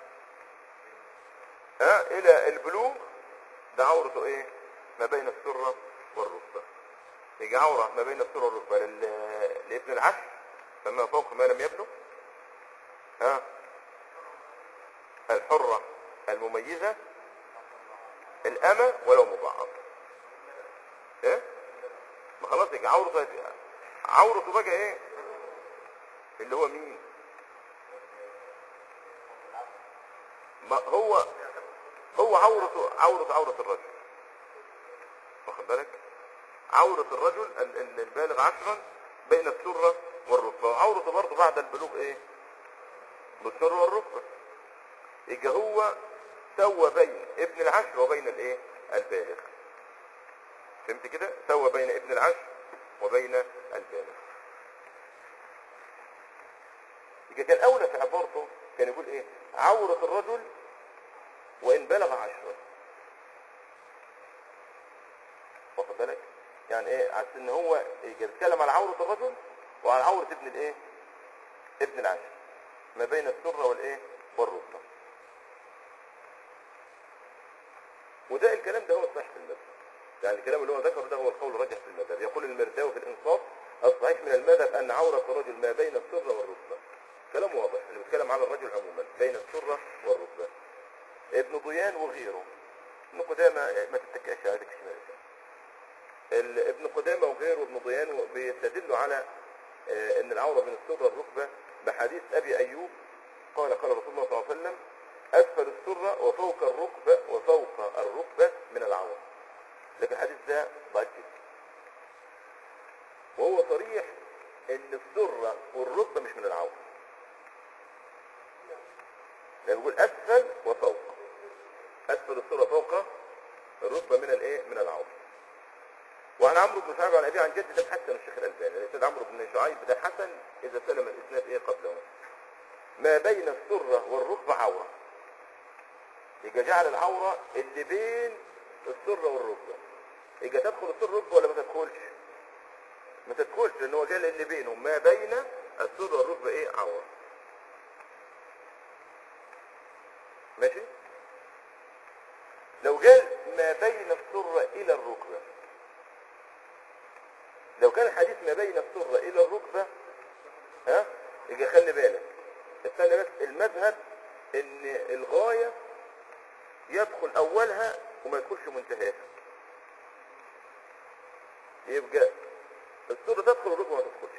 [SPEAKER 1] ها إلى البلوغ ده عورته إيه؟ ما بين السرة والركبة يجي عورة ما بين السرة والركبة لل- لابن العشر فما فوق ما لم يبلغ ها الحرة المميزة الأمة ولو مبعض ايه ما خلاص يجي عورته عورته بقى ايه اللي هو مين ما هو هو عورته عورة عورة الرجل واخد بالك عورة الرجل ال- ال- البالغ عشرا بين السرة والركبة وعورته برضه بعد البلوغ ايه بالسرة والركبة يبقى هو سوى بين ابن العشر وبين الايه البالغ فهمت كده سوى بين ابن العشر وبين البالغ يبقى كان اولى في عبارته كان يقول ايه عورة الرجل وان بلغ عشرا واخد بالك يعني ايه على ان هو يجي يتكلم على عورة الرجل وعلى عورة ابن الايه ابن العشر ما بين السرة والايه والركبة وده الكلام ده هو الصحيح في المذهب يعني الكلام اللي هو ذكره ده هو القول الراجح في المذهب يقول المرداوي في الانصاف الصحيح من المذهب ان عورة الرجل ما بين السرة والركبة كلام واضح اللي بيتكلم على الرجل عموما بين السرة والركبة ابن ضيان وغيره ابن قدامة ما تتكئش عليك شمال ال- ابن قدامة وغيره ابن ضيان بيستدلوا على آه، ان العورة بين السرة والركبة بحديث ابي ايوب قال قال رسول الله صلى الله عليه وسلم اسفل السرة وفوق الركبة وفوق الركبة من العورة لكن الحديث ده ضعيف جدا وهو صريح ان السرة والركبة مش من العورة يعني بيقول اسفل وفوق اسفل السرة فوق الركبة من الايه من العورة وعن عمرو بن شعيب عن ابي عن جد ده حسن الشيخ الالباني الاسناد عمرو بن شعيب ده حسن اذا سلم الاسناد ايه قبله ما بين السرة والركبة عورة يبقى جعل العورة اللي بين السرة والركبة يبقى تدخل السرة والركبة ولا ما تدخلش ما تدخلش لان هو جعل اللي بينهم ما بين السرة والركبة ايه عورة ماشي لو قال ما بين السرة الى الركبة لو كان الحديث ما بين السرة الى الركبة ها يبقى خلي بالك استنى بس المذهب ان الغاية يدخل اولها وما يدخلش منتهاها يبقى السرة تدخل والركبة ما تدخلش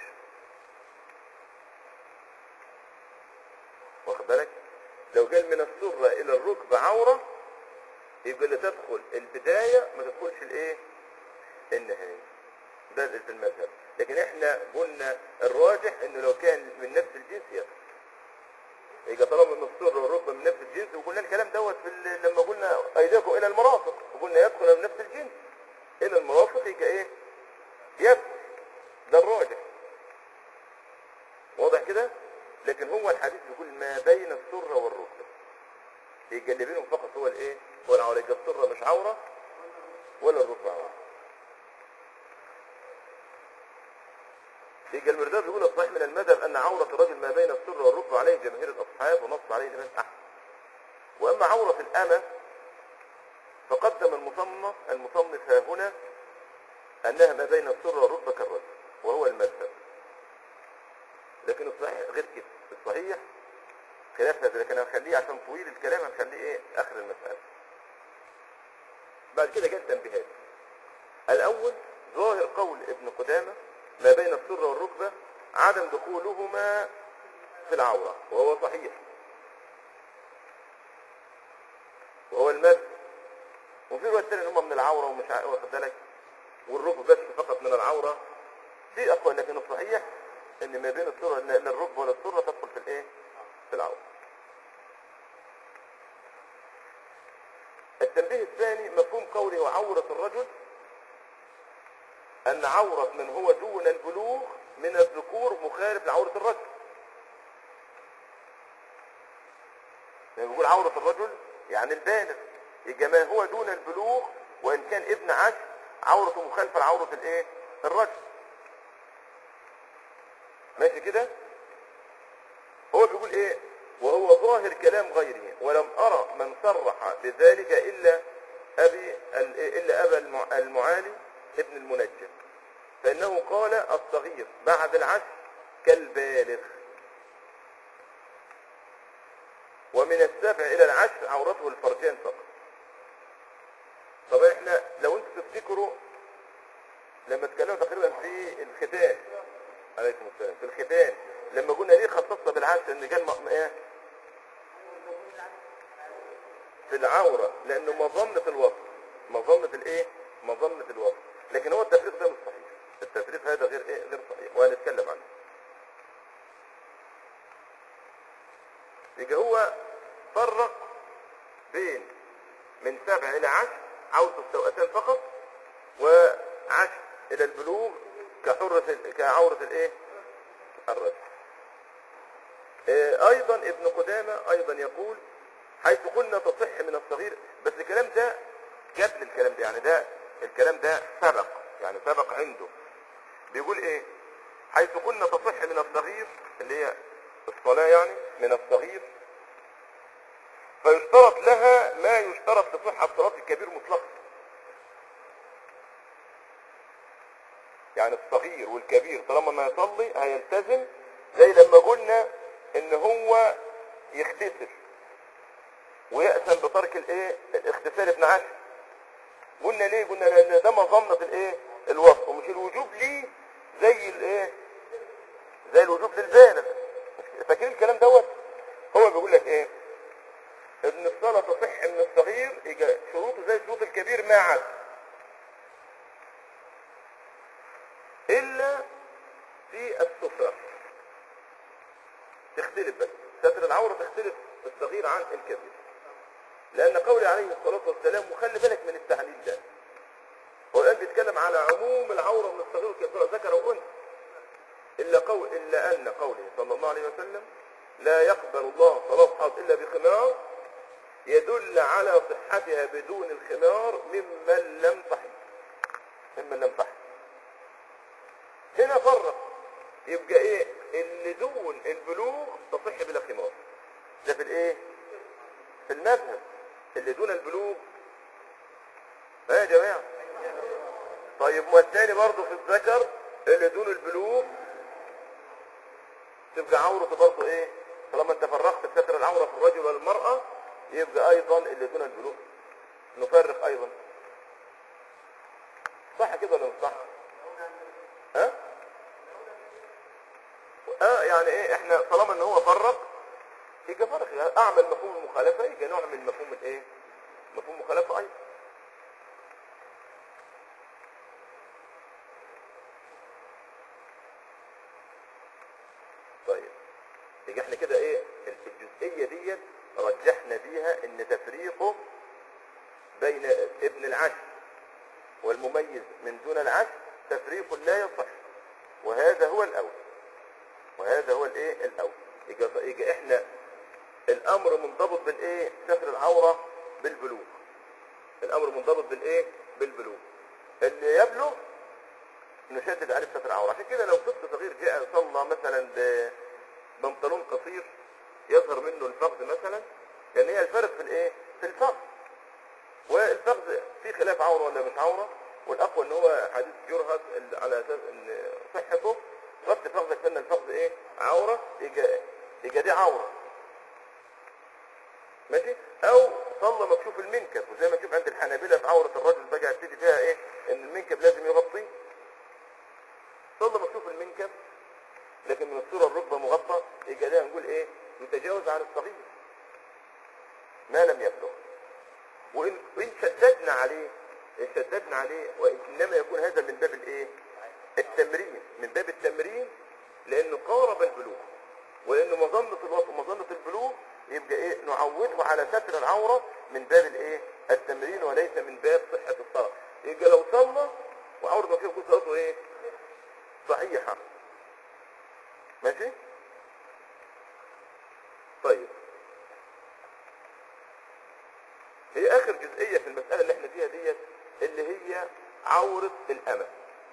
[SPEAKER 1] واخد بالك لو قال من السرة الى الركبة عورة يبقى اللي تدخل البداية ما تدخلش الايه النهاية ده في المذهب لكن احنا قلنا الراجح انه لو كان من نفس الجنس يدخل يبقى طالما من السر والركبه من نفس الجنس وقلنا الكلام دوت في ال- لما قلنا ايديكم الى المرافق وقلنا يدخل من نفس الجنس الى المرافق يبقى ايه يدخل ده الراجح واضح كده لكن هو الحديث بيقول ما بين السره والركبه يبقى اللي بينهم فقط هو الايه هو العوره يبقى السره مش عوره ولا الركبه عوره يبقى المرداد بيقول الصحيح من المذهب ان عورة الرجل ما بين السر والركبة عليه جماهير الاصحاب ونص عليه الامام احمد واما عورة الامة فقدم المصنف المصنف ها هنا انها ما بين السر والركبة كالرجل وهو المذهب لكن الصحيح غير كده الصحيح خلاف هذا لكن هنخليه عشان طويل الكلام هنخليه ايه اخر المسألة بعد كده جت تنبيهات الاول ظاهر قول ابن قدامه ما بين السر والركبه عدم دخولهما في العوره وهو صحيح وهو المد وفي روايه تانية ان هم من العوره ومش عارف واخد بالك والركبه بس فقط من العوره في اقوال لكن الصحيح ان ما بين السره لا لا الركبه ولا السره تدخل في الايه في العوره التنبيه الثاني مفهوم قوله وعورة الرجل أن عورة من هو دون البلوغ من الذكور مخالف لعورة الرجل يعني بيقول عورة الرجل يعني البالغ يبقى ما هو دون البلوغ وإن كان ابن عشر عورته مخالفة لعورة الإيه؟ الرجل ماشي كده؟ هو بيقول إيه؟ وهو ظاهر كلام غيره ولم أرى من صرح بذلك إلا أبي إلا أبا المع- المعالي ابن المنجم فإنه قال الصغير بعد العشر كالبالغ ومن السبع إلى العشر عورته الفرجان فقط طبعا احنا لو انتوا تفتكروا لما اتكلمنا تقريبا في الختان عليكم السلام في الختان لما قلنا ليه خصصنا بالعشر ان كان م- ايه في العورة لانه مظنة الوصف مظنة الايه مظنة الوصف لكن هو التفريق ده مش صحيح التفريق هذا غير ايه غير صحيح وهنتكلم عنه يبقى هو فرق بين من سبع الى عشر عاوز السوأتان فقط وعشر الى البلوغ كحرة ال- كعورة الايه الرجل آه، ايضا ابن قدامة ايضا يقول حيث قلنا تصح من الصغير بس الكلام ده قبل الكلام ده يعني ده الكلام ده سبق يعني سبق عنده بيقول ايه حيث قلنا تصح من الصغير اللي هي الصلاة يعني من الصغير فيشترط لها ما يشترط في صحة صلاة الكبير مطلقا يعني الصغير والكبير طالما ما يصلي هيلتزم زي لما قلنا ان هو يغتسل ويأثم بترك الايه الاغتسال ابن عشر قلنا ليه قلنا لان ده مظنة الايه الوصف ومش الوجوب ليه زي الايه زي الوجوب للبالغ فاكرين الكلام دوت هو بيقول لك ايه ان الصلاة تصح من الصغير يجي شروطه زي شروط الكبير ما عدا الا في السفرة تختلف بس ستر العورة تختلف الصغير عن الكبير لان قولي عليه الصلاة والسلام وخلي بالك من التعليل ده هو الان بيتكلم على عموم العورة من الصغير والكبير ذكر وانثى الا قول الا ان قوله صلى الله عليه وسلم لا يقبل الله صلاة حاض الا بخمار يدل على صحتها بدون الخمار ممن لم تحض ممن لم تحض هنا فرق يبقى ايه اللي دون البلوغ تصح بلا خمار ده في الايه في المذهب اللي دون البلوغ ها يا جماعه طيب والتاني برضه في الذكر اللي دون البلوغ تبقى عورته برضه ايه طالما انت فرقت ستر العورة في الرجل والمرأة يبقى ايضا اللي دون البلوغ نفرق ايضا صح كده ولا مش صح ها اه يعني ايه احنا طالما ان هو فرق يبقى فرق اعمل مفهوم المخالفة يبقى نوع من مفهوم الايه مفهوم المخالفة ايضا طيب يبقى احنا كده ايه الجزئية ديت رجحنا بيها ان تفريقه بين ابن العشر والمميز من دون العشر تفريق لا يصح وهذا هو الاول وهذا هو الايه الاول يبقى يبقى احنا الامر منضبط بالايه ستر العوره بالبلوغ الامر منضبط بالايه بالبلوغ اللي يبلغ نشدد عليه ستر العوره عشان كده لو طفل صغير جاء صلى مثلا ببنطلون قصير يظهر منه الفخذ مثلا لان هي الفرق في الايه في الفخذ والفخذ في خلاف عوره ولا مش عوره والاقوى ان هو حديث جرهد ال- على اساس ان صحته ربط فخذك ان الفخذ ايه عوره يجي يجي دي عوره ماشي او صلى مكشوف المنكب وزي ما تشوف عند الحنابلة في عورة الرجل بقى يبتدي فيها ايه ان المنكب لازم يغطيه صلى مكشوف المنكب لكن من الصورة الركبة مغطى يبقى ده نقول ايه يتجاوز عن الصغير ما لم يبلغ وإن, وإن شددنا عليه إن شددنا عليه وإنما يكون هذا من باب الايه التمرين من باب التمرين لأنه قارب البلوغ ولأنه مظنة الوقت ومظنة البلوغ يبقى ايه نعوده على ستر العورة من باب الايه التمرين وليس من باب صحة الصلاة يبقى لو صلى وعورة ما فيه يكون صلاته ايه صحيحة ماشي طيب هي اخر جزئية في المسألة اللي احنا فيها ديت اللي هي عورة الامة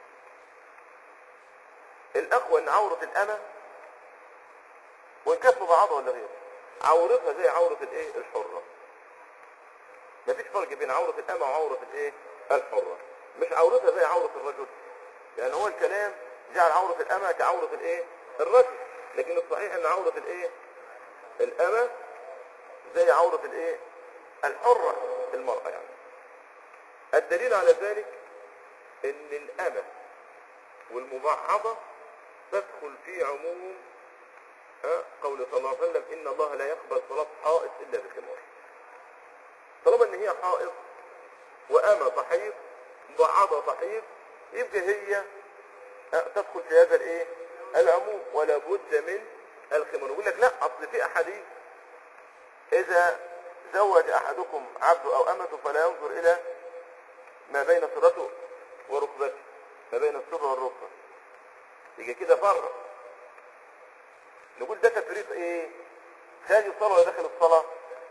[SPEAKER 1] الاقوى ان عورة الامة وان كانت مبعضة ولا غيره عورتها زي عورة الايه الحرة مفيش فرق بين عورة الامة وعورة الايه الحرة مش عورتها زي عورة الرجل يعني هو الكلام جعل عورة الامة كعورة الايه الرجل لكن الصحيح ان عورة الايه الامة زي عورة الايه الحرة المرأة يعني الدليل على ذلك ان الامة والمبعضة تدخل في عموم ها؟ قول صلى الله عليه وسلم ان الله لا يقبل صلاة حائط الا بخمار طالما ان هي حائط وامة تحيض مبعضة تحيض يبقى هي ها، تدخل في هذا الايه العموم ولا بد من الخمار يقول لك لا اصل في احاديث اذا زوج احدكم عبده او امته فلا ينظر الى ما بين سرته وركبته ما بين السر والركبه يجي كده فرق نقول ده تفريق ايه خارج الصلاه ولا داخل الصلاه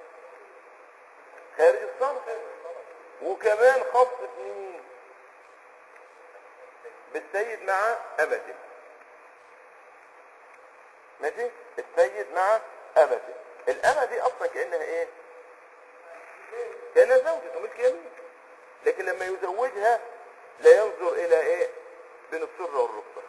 [SPEAKER 1] خارج الصلاه وكمان خاص بمين بالسيد مع امته ماشي السيد مع امته الامه دي اصلا كانها ايه كانها زوجته ملك يمين لكن لما يزوجها لا ينظر الى ايه بين السر والركبه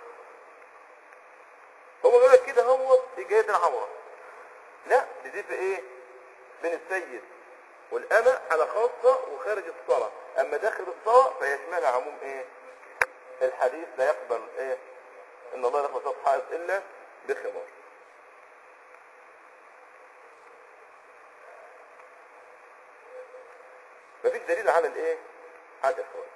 [SPEAKER 1] هو بيقول لك كده هو في جهه العوره لا دي, دي في ايه بين السيد والأمة على خاصة وخارج الصلاة أما داخل الصلاة فيشملها عموم إيه الحديث لا يقبل إيه إن الله لا يقبل صلاة حائط إلا بخمار مفيش دليل على الإيه على الإخراج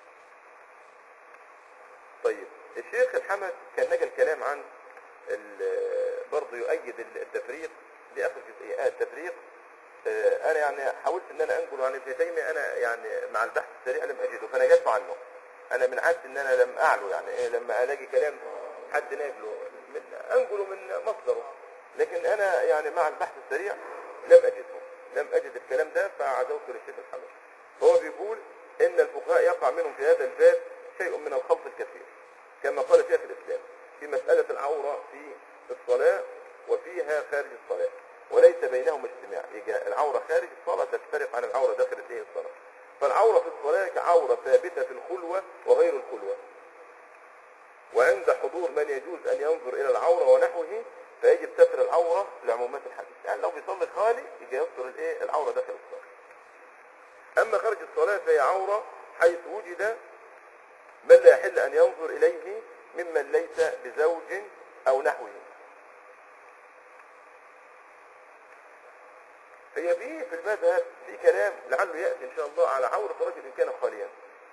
[SPEAKER 1] طيب الشيخ الحمد كان نجى الكلام عن ال- برضه يؤيد التفريق دي اخر جزئيه آه التفريق آه، انا يعني حاولت ان انا انقل عن ابن تيميه انا يعني مع البحث السريع لم اجده فنجدت عنه انا من عادتي ان انا لم اعلو يعني ايه لما الاقي كلام حد ناقله من انقله من مصدره لكن انا يعني مع البحث السريع لم اجده لم اجد الكلام ده فعزوت للشيخ الحمد هو بيقول ان الفقهاء يقع منهم في هذا الباب شيء من الخلط الكثير كما قال شيخ الاسلام في مسألة العورة في الصلاة وفيها خارج الصلاة وليس بينهما اجتماع يجي العورة خارج الصلاة تختلف عن العورة داخل الايه الصلاة فالعورة في الصلاة كعورة ثابتة في الخلوة وغير الخلوة وعند حضور من يجوز أن ينظر إلى العورة ونحوه فيجب ستر العورة لعمومات الحديث يعني لو بيصلي خالي يجي يستر الايه العورة داخل الصلاة اما خارج الصلاة فهي عورة حيث وجد من لا يحل ان ينظر اليه ممن ليس بزوج او نحوه هي في في المذهب في كلام لعله ياتي ان شاء الله على عوره الرجل ان كان خاليا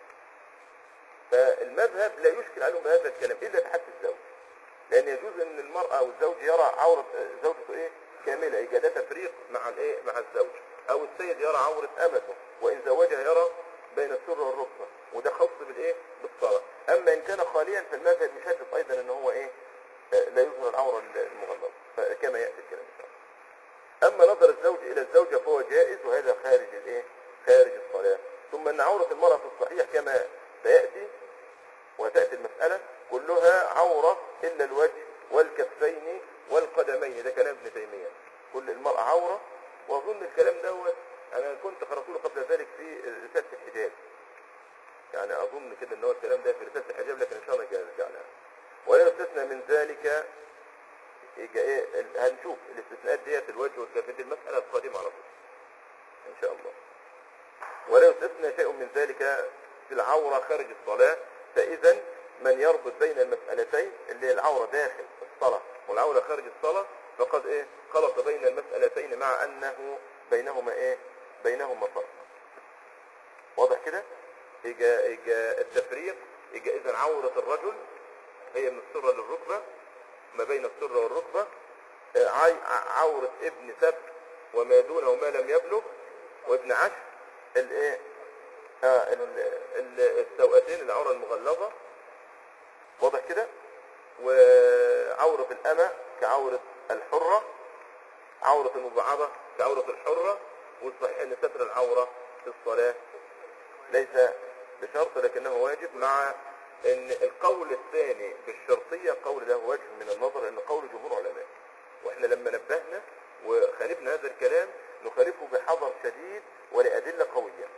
[SPEAKER 1] فالمذهب لا يشكل عليهم بهذا الكلام الا في حد الزوج لان يجوز ان المراه او الزوج يرى عوره زوجته ايه كامله يبقى ده تفريق مع الايه مع الزوج او السيد يرى عوره امته وان زوجها يرى بين السر والركبه وده خاص بالايه بالصلاه اما ان كان خاليا فالمذهب يشدد ايضا ان هو ايه آه، لا يظهر العوره المغلظه فكما ياتي الكلام ان شاء الله اما نظر الزوج الى الزوجه فهو جائز وهذا خارج الايه خارج الصلاه ثم ان عوره المراه في الصحيح كما سياتي وتاتي المساله كلها عوره الا الوجه والكفين والقدمين ده كلام ابن تيميه كل المراه عوره واظن الكلام دوت انا كنت قراته له قبل ذلك في رساله الحجاب يعني اظن كده ان هو الكلام ده في رساله الحجاب لكن ان شاء الله نرجع لها ولا يستثنى من ذلك يجي ايه ال- هنشوف الاستثناءات ديت الوجه والكفين دي المسألة القادمة على طول ان شاء الله ولا يستثنى شيء من ذلك في العورة خارج الصلاة فإذا من يربط بين المسألتين اللي هي العورة داخل الصلاة والعورة خارج الصلاة فقد ايه خلط بين المسألتين مع أنه بينهما ايه بينهما فرق واضح كده يجا يجا التفريق يجا إذا عورة الرجل هي من السرة للركبة ما بين السرة والركبة آه، عي- ع- عورة ابن سبت وما دونه ما لم يبلغ وابن عشر الايه آه، ال- ال- السوأتين العورة المغلظة واضح كده وعورة الأمة كعورة الحرة عورة المبعضة كعورة الحرة والصحيح أن ستر العورة في الصلاة ليس بشرط لكنه واجب مع ان القول الثاني بالشرطية قول له وجه من النظر لان قول جمهور علماء واحنا لما نبهنا وخالفنا هذا الكلام نخالفه بحذر شديد ولأدلة قوية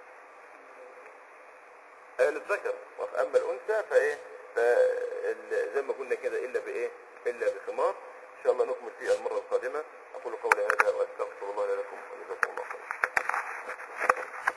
[SPEAKER 1] قال الذكر اما الانثى فايه فال- زي ما قلنا كده الا بايه الا بخمار ان شاء الله نكمل فيها المره القادمه اقول قولي هذا واستغفر الله لي ولكم وجزاكم الله خيرا